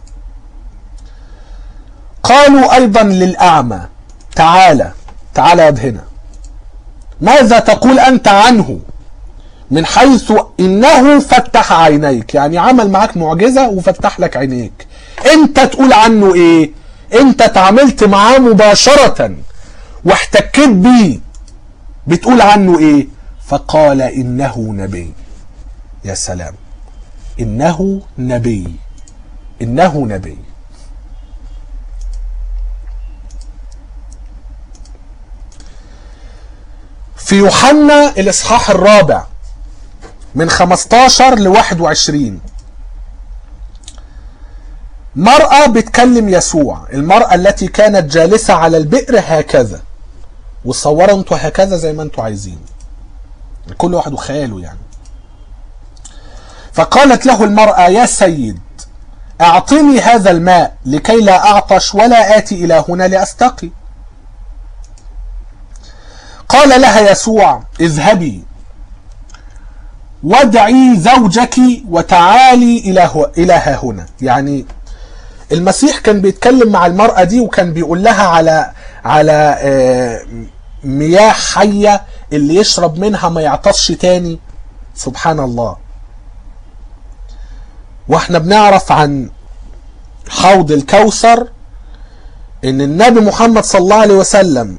Speaker 1: قالوا ايضا للاعمى تعالى تعالى يا هنا ماذا تقول انت عنه من حيث انه فتح عينيك يعني عمل معاك معجزة وفتح لك عينيك انت تقول عنه ايه انت تعاملت معاه مباشرة واحتكيت بيه بتقول عنه ايه فقال انه نبي يا سلام انه نبي انه نبي في يوحنا الاصحاح الرابع من 15 ل 21 مرأة بتكلم يسوع المرأة التي كانت جالسة على البئر هكذا وصوروا انتوا هكذا زي ما انتوا عايزين كل واحد وخياله يعني فقالت له المرأة يا سيد اعطني هذا الماء لكي لا اعطش ولا اتي الى هنا لاستقي قال لها يسوع اذهبي وادعي زوجك وتعالي الى الى ها هنا يعني المسيح كان بيتكلم مع المرأة دي وكان بيقول لها على على مياه حية اللي يشرب منها ما يعطش تاني سبحان الله واحنا بنعرف عن حوض الكوثر ان النبي محمد صلى الله عليه وسلم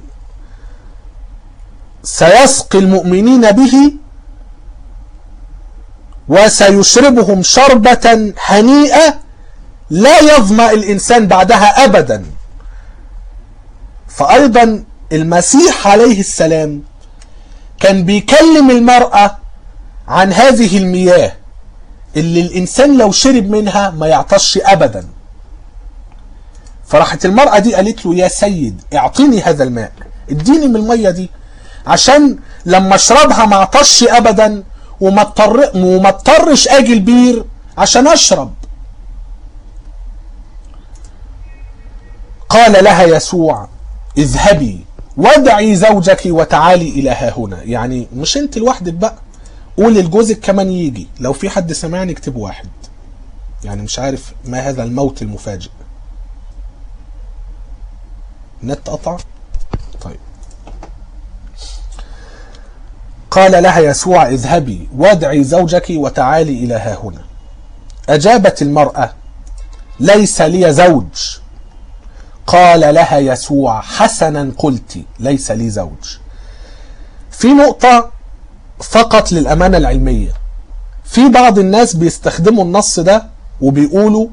Speaker 1: سيسقي المؤمنين به وسيشربهم شربة هنيئة لا يظمأ الإنسان بعدها أبدا فأيضا المسيح عليه السلام كان بيكلم المرأة عن هذه المياه اللي الإنسان لو شرب منها ما يعطش أبدا فراحت المرأة دي قالت له يا سيد اعطيني هذا الماء اديني من المية دي عشان لما اشربها ما اعطش ابدا وما اضطر وما اضطرش اجي البير عشان اشرب قال لها يسوع اذهبي وادعي زوجك وتعالي الى ها هنا يعني مش انت لوحدك بقى قول لجوزك كمان يجي لو في حد سمعني اكتب واحد يعني مش عارف ما هذا الموت المفاجئ نت قطع طيب قال لها يسوع اذهبي وادعي زوجك وتعالي الى ها هنا اجابت المراه ليس لي زوج قال لها يسوع حسنا قلت ليس لي زوج في نقطه فقط للامانه العلميه في بعض الناس بيستخدموا النص ده وبيقولوا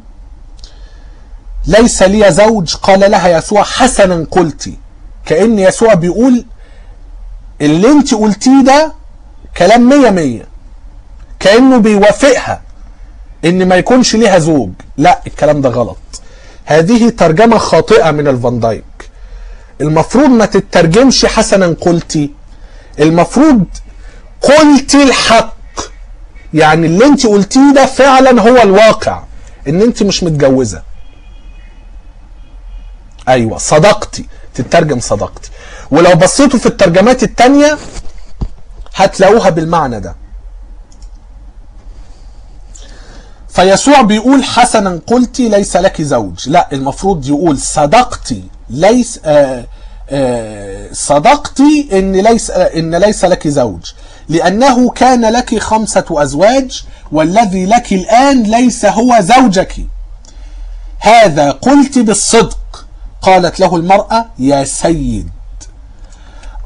Speaker 1: ليس لي زوج قال لها يسوع حسنا قلت كأن يسوع بيقول اللي انت قلتيه ده كلام مية مية كأنه بيوافقها ان ما يكونش ليها زوج لا الكلام ده غلط هذه ترجمة خاطئة من الفان دايك المفروض ما تترجمش حسنا قلتي المفروض قلتي الحق يعني اللي انت قلتيه ده فعلا هو الواقع ان انت مش متجوزة ايوه صدقتي تترجم صدقتي ولو بصيتوا في الترجمات التانية هتلاقوها بالمعنى ده فيسوع بيقول حسنا قلتي ليس لك زوج لا المفروض يقول صدقتي ليس آآ آآ صدقتي ان ليس ان ليس لك زوج لانه كان لك خمسه ازواج والذي لك الان ليس هو زوجك هذا قلت بالصدق قالت له المراه يا سيد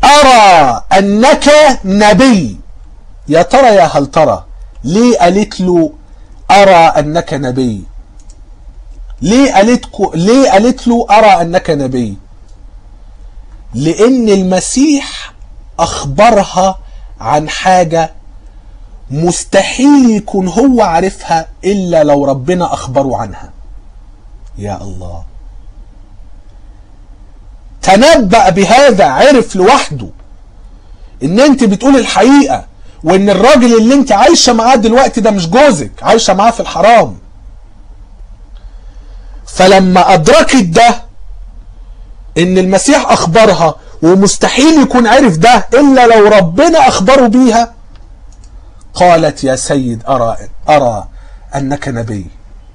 Speaker 1: أرى أنك نبي يا ترى يا هل ترى ليه قالت له أرى أنك نبي ليه قالت ليه قالت له أرى أنك نبي لأن المسيح أخبرها عن حاجة مستحيل يكون هو عارفها إلا لو ربنا أخبره عنها يا الله تنبأ بهذا عرف لوحده ان انت بتقول الحقيقة وان الراجل اللي انت عايشة معاه دلوقتي ده مش جوزك عايشة معاه في الحرام فلما ادركت ده ان المسيح اخبرها ومستحيل يكون عرف ده الا لو ربنا اخبره بيها قالت يا سيد ارى ارى انك نبي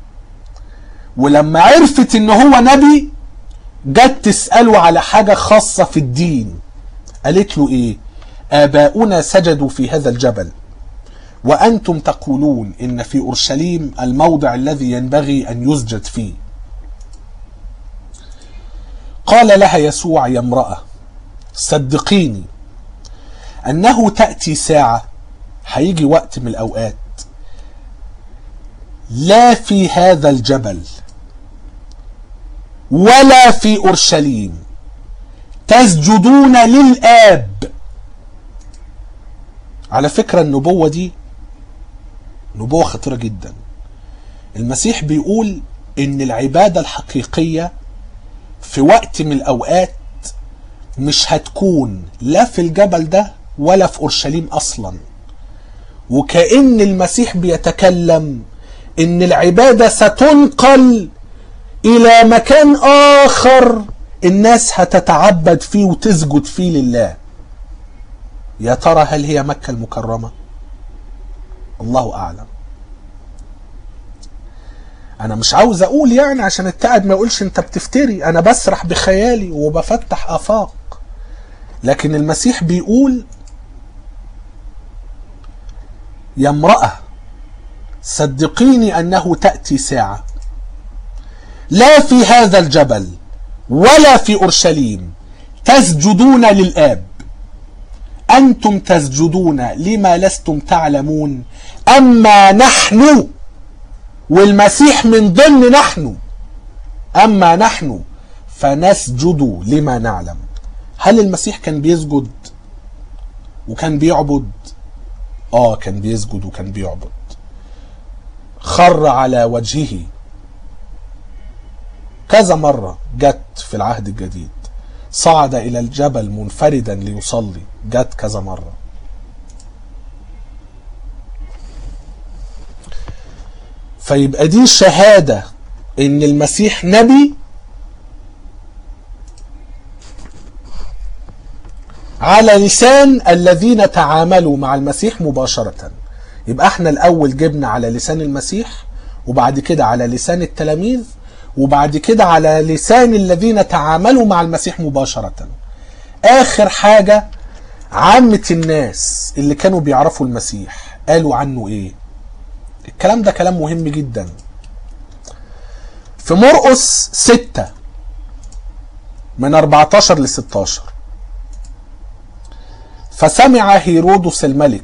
Speaker 1: ولما عرفت ان هو نبي جت تسأله على حاجة خاصة في الدين قالت له ايه آباؤنا سجدوا في هذا الجبل وأنتم تقولون إن في أورشليم الموضع الذي ينبغي أن يسجد فيه قال لها يسوع يا امرأة صدقيني أنه تأتي ساعة هيجي وقت من الأوقات لا في هذا الجبل ولا في أورشليم تسجدون للآب على فكرة النبوة دي نبوة خطيرة جدا المسيح بيقول ان العبادة الحقيقية في وقت من الاوقات مش هتكون لا في الجبل ده ولا في اورشليم اصلا وكأن المسيح بيتكلم ان العبادة ستنقل الى مكان اخر الناس هتتعبد فيه وتسجد فيه لله يا ترى هل هي مكة المكرمة الله اعلم انا مش عاوز اقول يعني عشان التعب ما يقولش انت بتفتري انا بسرح بخيالي وبفتح افاق لكن المسيح بيقول يا امرأة صدقيني انه تأتي ساعة لا في هذا الجبل ولا في اورشليم تسجدون للاب انتم تسجدون لما لستم تعلمون اما نحن والمسيح من ضمن نحن اما نحن فنسجد لما نعلم هل المسيح كان بيسجد وكان بيعبد اه كان بيسجد وكان بيعبد خر على وجهه كذا مرة جت في العهد الجديد صعد إلى الجبل منفردا ليصلي جت كذا مرة فيبقى دي شهادة إن المسيح نبي على لسان الذين تعاملوا مع المسيح مباشرة يبقى احنا الأول جبنا على لسان المسيح وبعد كده على لسان التلاميذ وبعد كده على لسان الذين تعاملوا مع المسيح مباشرة آخر حاجة عامة الناس اللي كانوا بيعرفوا المسيح قالوا عنه ايه الكلام ده كلام مهم جدا في مرقس ستة من 14 ل 16 فسمع هيرودس الملك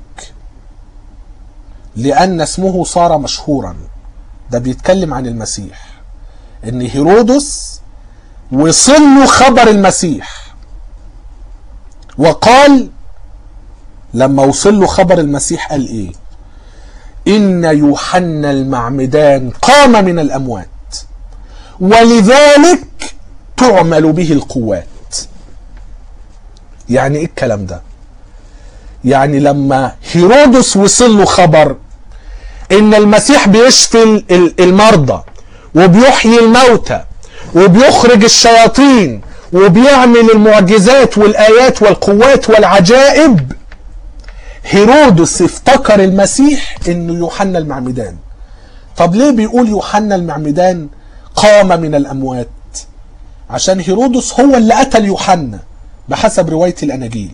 Speaker 1: لأن اسمه صار مشهورا ده بيتكلم عن المسيح ان هيرودس وصل له خبر المسيح وقال لما وصل له خبر المسيح قال ايه ان يوحنا المعمدان قام من الاموات ولذلك تعمل به القوات يعني ايه الكلام ده يعني لما هيرودس وصل له خبر ان المسيح بيشفي المرضى وبيحيي الموتى وبيخرج الشياطين وبيعمل المعجزات والآيات والقوات والعجائب هيرودس افتكر المسيح انه يوحنا المعمدان طب ليه بيقول يوحنا المعمدان قام من الأموات عشان هيرودس هو اللي قتل يوحنا بحسب رواية الأناجيل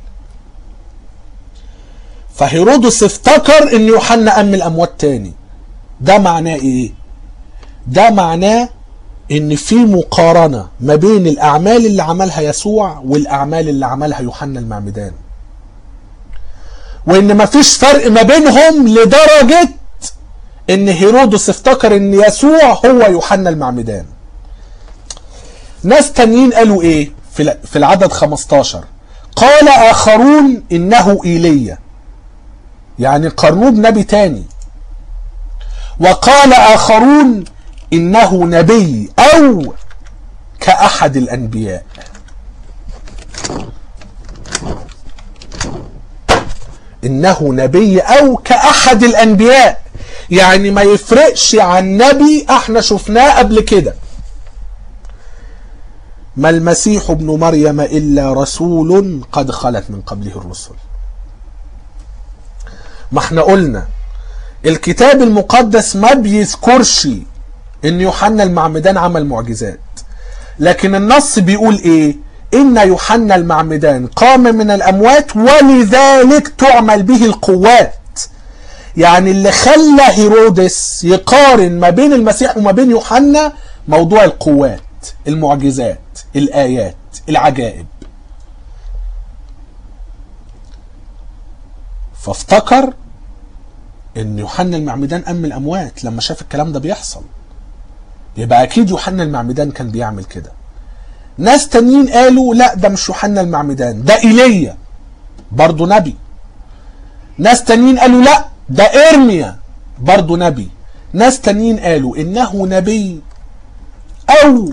Speaker 1: فهيرودس افتكر ان يوحنا قام من الأموات تاني ده معناه ايه ده معناه ان في مقارنة ما بين الاعمال اللي عملها يسوع والاعمال اللي عملها يوحنا المعمدان وان مفيش فرق ما بينهم لدرجة ان هيرودس افتكر ان يسوع هو يوحنا المعمدان ناس تانيين قالوا ايه في في العدد 15 قال اخرون انه ايليا يعني قارنوه بنبي تاني وقال اخرون انه نبي او كاحد الانبياء انه نبي او كاحد الانبياء يعني ما يفرقش عن نبي احنا شفناه قبل كده ما المسيح ابن مريم الا رسول قد خلت من قبله الرسل ما احنا قلنا الكتاب المقدس ما بيذكرش ان يوحنا المعمدان عمل معجزات لكن النص بيقول ايه ان يوحنا المعمدان قام من الاموات ولذلك تعمل به القوات يعني اللي خلى هيرودس يقارن ما بين المسيح وما بين يوحنا موضوع القوات المعجزات الايات العجائب فافتكر ان يوحنا المعمدان قام من الاموات لما شاف الكلام ده بيحصل يبقى اكيد يوحنا المعمدان كان بيعمل كده ناس تانيين قالوا لا ده مش يوحنا المعمدان ده ايليا برضه نبي ناس تانيين قالوا لا ده ارميا برضه نبي ناس تانيين قالوا انه نبي او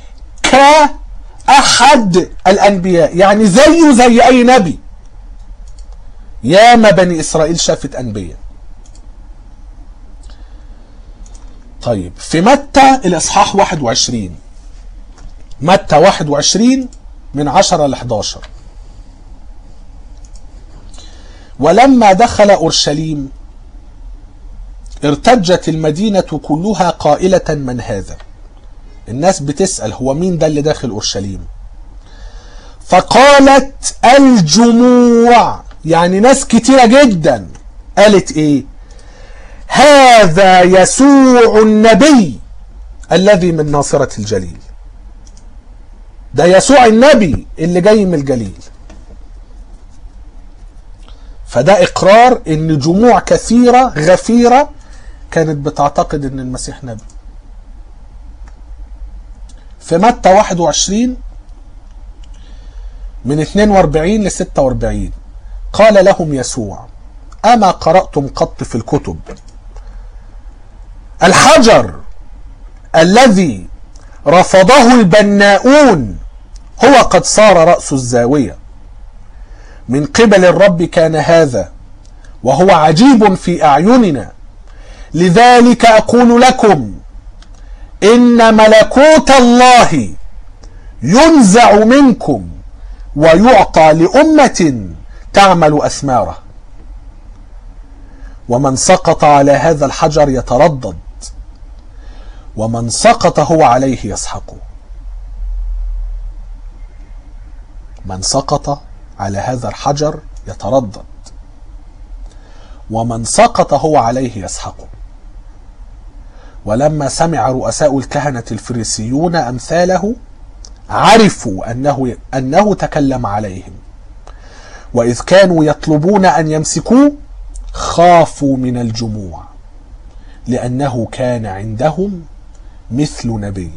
Speaker 1: كأحد الانبياء يعني زيه زي اي نبي ياما بني اسرائيل شافت انبياء طيب في متى الاصحاح 21 متى 21 من 10 ل 11 ولما دخل اورشليم ارتجت المدينه كلها قائله من هذا الناس بتسال هو مين ده اللي داخل اورشليم فقالت الجموع يعني ناس كتيره جدا قالت ايه هذا يسوع النبي الذي من ناصره الجليل ده يسوع النبي اللي جاي من الجليل فده اقرار ان جموع كثيره غفيره كانت بتعتقد ان المسيح نبي في متى 21 من 42 ل 46 قال لهم يسوع اما قراتم قط في الكتب الحجر الذي رفضه البناؤون هو قد صار رأس الزاوية من قبل الرب كان هذا وهو عجيب في أعيننا لذلك أقول لكم إن ملكوت الله ينزع منكم ويعطى لأمة تعمل أثماره ومن سقط على هذا الحجر يتردد ومن سقط هو عليه يسحقه من سقط على هذا الحجر يتردد ومن سقط هو عليه يسحقه ولما سمع رؤساء الكهنة الفريسيون أمثاله عرفوا أنه, أنه تكلم عليهم وإذ كانوا يطلبون أن يمسكوه خافوا من الجموع لأنه كان عندهم مثل نبي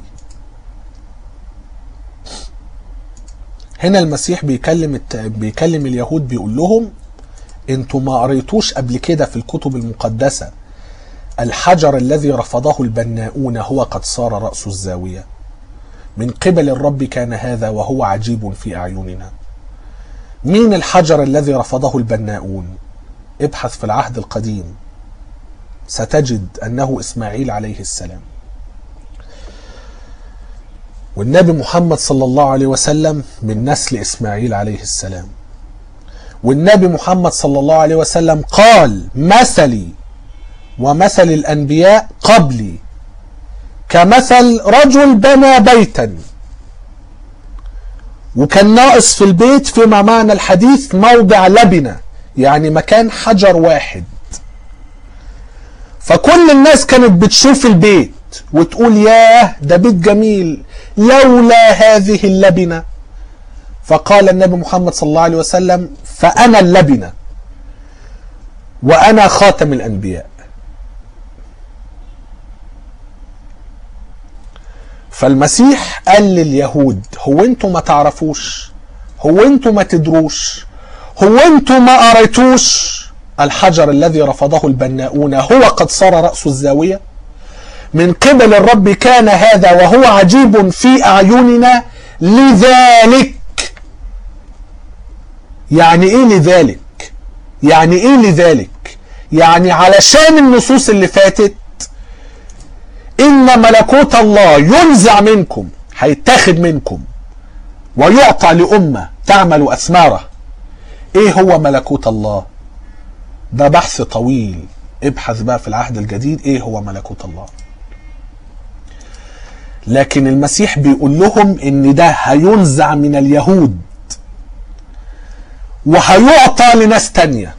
Speaker 1: هنا المسيح بيكلم الت... بيكلم اليهود بيقول لهم انتوا ما قريتوش قبل كده في الكتب المقدسة الحجر الذي رفضه البناؤون هو قد صار رأس الزاوية من قبل الرب كان هذا وهو عجيب في أعيننا مين الحجر الذي رفضه البناؤون ابحث في العهد القديم ستجد أنه إسماعيل عليه السلام والنبي محمد صلى الله عليه وسلم من نسل إسماعيل عليه السلام والنبي محمد صلى الله عليه وسلم قال مثلي ومثل الأنبياء قبلي كمثل رجل بنى بيتا وكان ناقص في البيت فيما معنى الحديث موضع لبنة يعني مكان حجر واحد فكل الناس كانت بتشوف البيت وتقول ياه ده بيت جميل لولا هذه اللبنة فقال النبي محمد صلى الله عليه وسلم فأنا اللبنة وأنا خاتم الأنبياء فالمسيح قال لليهود هو انتوا ما تعرفوش هو انتوا ما تدروش هو انتوا ما قريتوش الحجر الذي رفضه البناؤون هو قد صار رأس الزاوية من قبل الرب كان هذا وهو عجيب في أعيننا لذلك يعني ايه لذلك يعني ايه لذلك يعني علشان النصوص اللي فاتت ان ملكوت الله ينزع منكم هيتاخد منكم ويعطى لأمة تعمل أثماره ايه هو ملكوت الله ده بحث طويل ابحث بقى في العهد الجديد ايه هو ملكوت الله لكن المسيح بيقول لهم ان ده هينزع من اليهود وهيعطى لناس تانية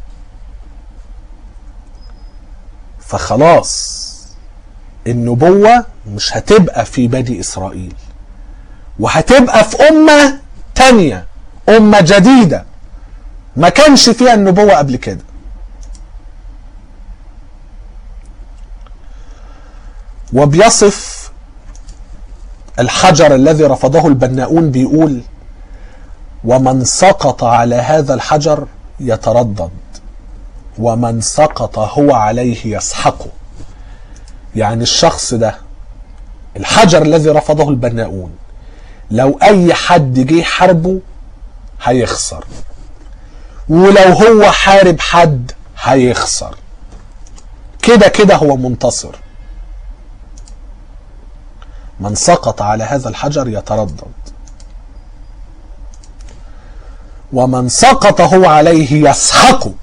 Speaker 1: فخلاص النبوة مش هتبقى في بني إسرائيل وهتبقى في أمة تانية أمة جديدة ما كانش فيها النبوة قبل كده وبيصف الحجر الذي رفضه البناؤون بيقول ومن سقط على هذا الحجر يتردد ومن سقط هو عليه يسحقه يعني الشخص ده الحجر الذي رفضه البناؤون لو اي حد جه حاربه هيخسر ولو هو حارب حد هيخسر كده كده هو منتصر من سقط على هذا الحجر يتردد ومن سقط هو عليه يسحقه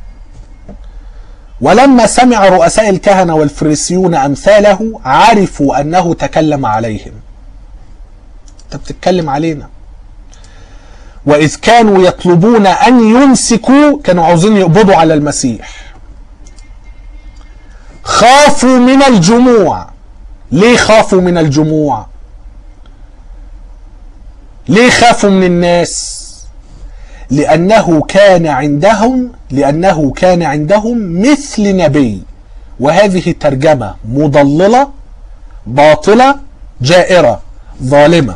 Speaker 1: ولما سمع رؤساء الكهنة والفريسيون أمثاله عرفوا أنه تكلم عليهم أنت بتتكلم علينا وإذ كانوا يطلبون أن يمسكوا كانوا عاوزين يقبضوا على المسيح خافوا من الجموع ليه خافوا من الجموع ليه خافوا من الناس لأنه كان عندهم لأنه كان عندهم مثل نبي وهذه ترجمة مضللة باطلة جائرة ظالمة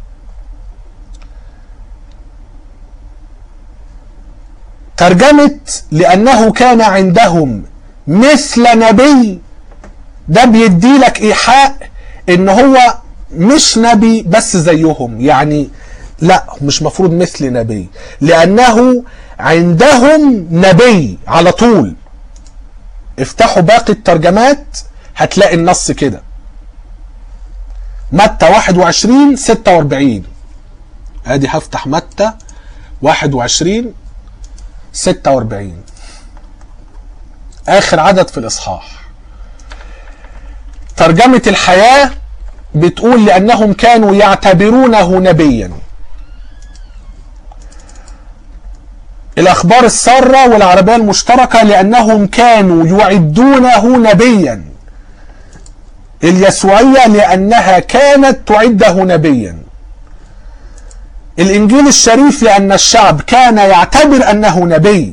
Speaker 1: ترجمة لأنه كان عندهم مثل نبي ده بيدي لك إيحاء إن هو مش نبي بس زيهم يعني لا مش مفروض مثل نبي لأنه عندهم نبي على طول افتحوا باقي الترجمات هتلاقي النص كده متى 21 46 ادي هفتح متى 21 46 اخر عدد في الاصحاح ترجمة الحياة بتقول لأنهم كانوا يعتبرونه نبيا الأخبار السارة والعربية المشتركة لأنهم كانوا يعدونه نبيا اليسوعية لأنها كانت تعده نبيا الإنجيل الشريف لأن الشعب كان يعتبر أنه نبي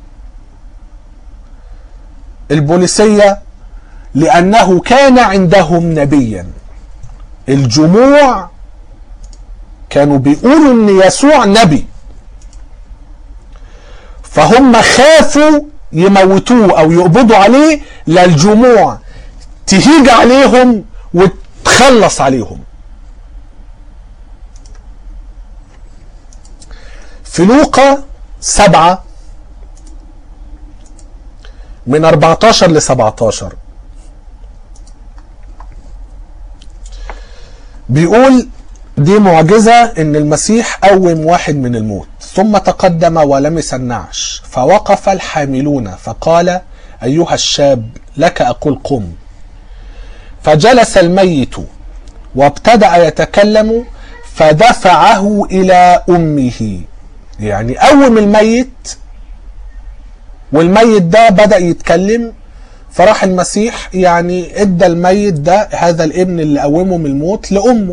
Speaker 1: البوليسية لأنه كان عندهم نبيا الجموع كانوا بيقولوا ان يسوع نبي فهم خافوا يموتوه او يقبضوا عليه للجموع تهيج عليهم وتخلص عليهم في لوقا سبعة من 14 ل 17 بيقول دي معجزة ان المسيح قوم واحد من الموت ثم تقدم ولمس النعش فوقف الحاملون فقال ايها الشاب لك اقول قم فجلس الميت وابتدأ يتكلم فدفعه الى امه يعني قوم الميت والميت ده بدأ يتكلم فراح المسيح يعني ادى الميت ده هذا الابن اللي قومه من الموت لامه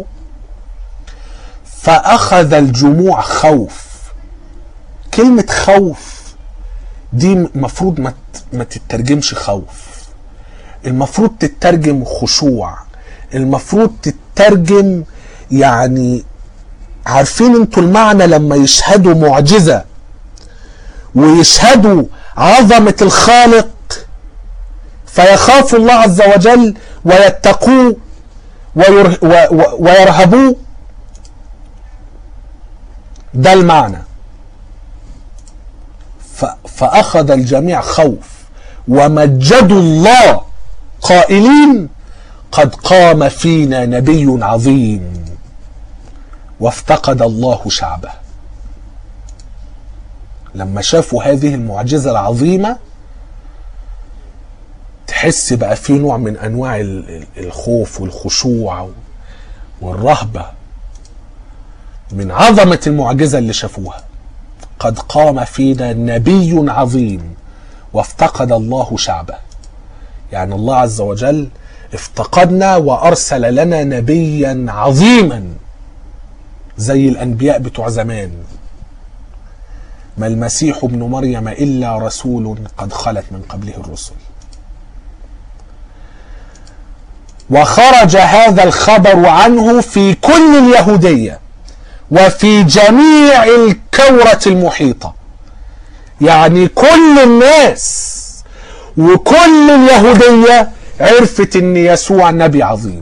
Speaker 1: فاخذ الجموع خوف كلمه خوف دي مفروض ما ت- ما تترجمش خوف المفروض تترجم خشوع المفروض تترجم يعني عارفين انتوا المعنى لما يشهدوا معجزة ويشهدوا عظمة الخالق فيخافوا الله عز وجل ويتقوه ويره و- و- ويرهبوه ده المعنى ف- فأخذ الجميع خوف ومجدوا الله قائلين قد قام فينا نبي عظيم وافتقد الله شعبه لما شافوا هذه المعجزة العظيمة تحس بقى في نوع من أنواع ال- ال- الخوف والخشوع والرهبة من عظمة المعجزة اللي شافوها قد قام فينا نبي عظيم وافتقد الله شعبه يعني الله عز وجل افتقدنا وارسل لنا نبيا عظيما زي الانبياء بتوع زمان ما المسيح ابن مريم الا رسول قد خلت من قبله الرسل وخرج هذا الخبر عنه في كل اليهوديه وفي جميع الكوره المحيطه يعني كل الناس وكل اليهودية عرفت ان يسوع نبي عظيم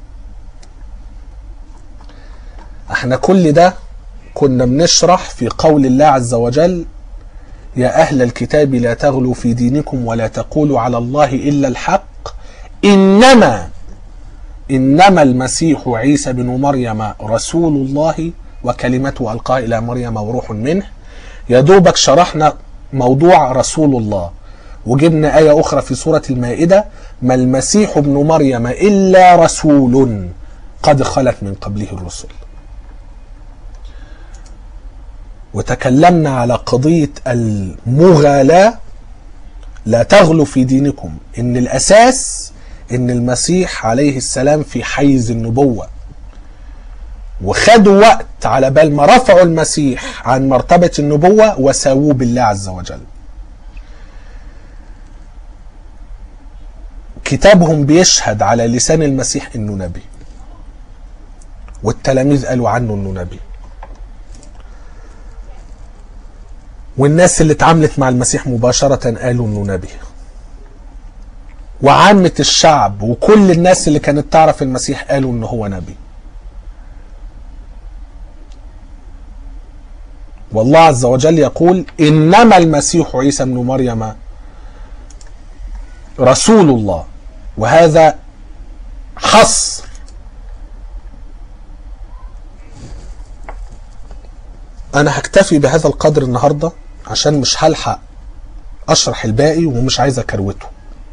Speaker 1: احنا كل ده كنا بنشرح في قول الله عز وجل يا اهل الكتاب لا تغلوا في دينكم ولا تقولوا على الله الا الحق انما انما المسيح عيسى بن مريم رسول الله وكلمته القاها الى مريم وروح منه يا دوبك شرحنا موضوع رسول الله وجبنا آية أخرى في سورة المائدة ما المسيح ابن مريم إلا رسول قد خلت من قبله الرسل وتكلمنا على قضية المغالاة لا تغلوا في دينكم إن الأساس إن المسيح عليه السلام في حيز النبوة وخدوا وقت على بال ما رفعوا المسيح عن مرتبة النبوة وساووه بالله عز وجل كتابهم بيشهد على لسان المسيح انه نبي والتلاميذ قالوا عنه انه نبي والناس اللي اتعاملت مع المسيح مباشرة قالوا انه نبي وعامة الشعب وكل الناس اللي كانت تعرف المسيح قالوا انه هو نبي والله عز وجل يقول انما المسيح عيسى ابن مريم رسول الله وهذا حصر انا هكتفي بهذا القدر النهارده عشان مش هلحق اشرح الباقي ومش عايز اكروته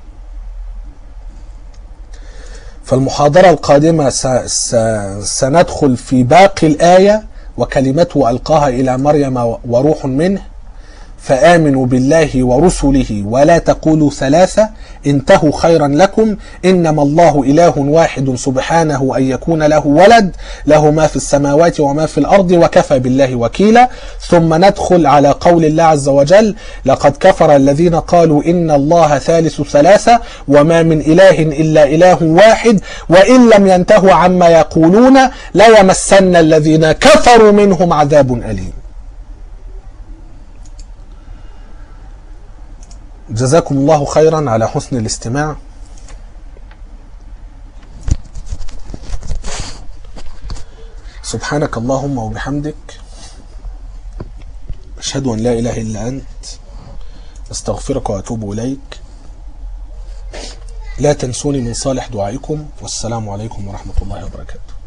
Speaker 1: فالمحاضرة القادمة س... س... سندخل في باقي الآية وكلمته ألقاها إلى مريم وروح منه فآمنوا بالله ورسله ولا تقولوا ثلاثة انتهوا خيرا لكم إنما الله إله واحد سبحانه أن يكون له ولد له ما في السماوات وما في الأرض وكفى بالله وكيلا ثم ندخل على قول الله عز وجل لقد كفر الذين قالوا إن الله ثالث ثلاثة وما من إله إلا إله واحد وإن لم ينتهوا عما يقولون ليمسن الذين كفروا منهم عذاب أليم جزاكم الله خيرا على حسن الاستماع سبحانك اللهم وبحمدك أشهد أن لا إله إلا أنت أستغفرك وأتوب إليك لا تنسوني من صالح دعائكم والسلام عليكم ورحمة الله وبركاته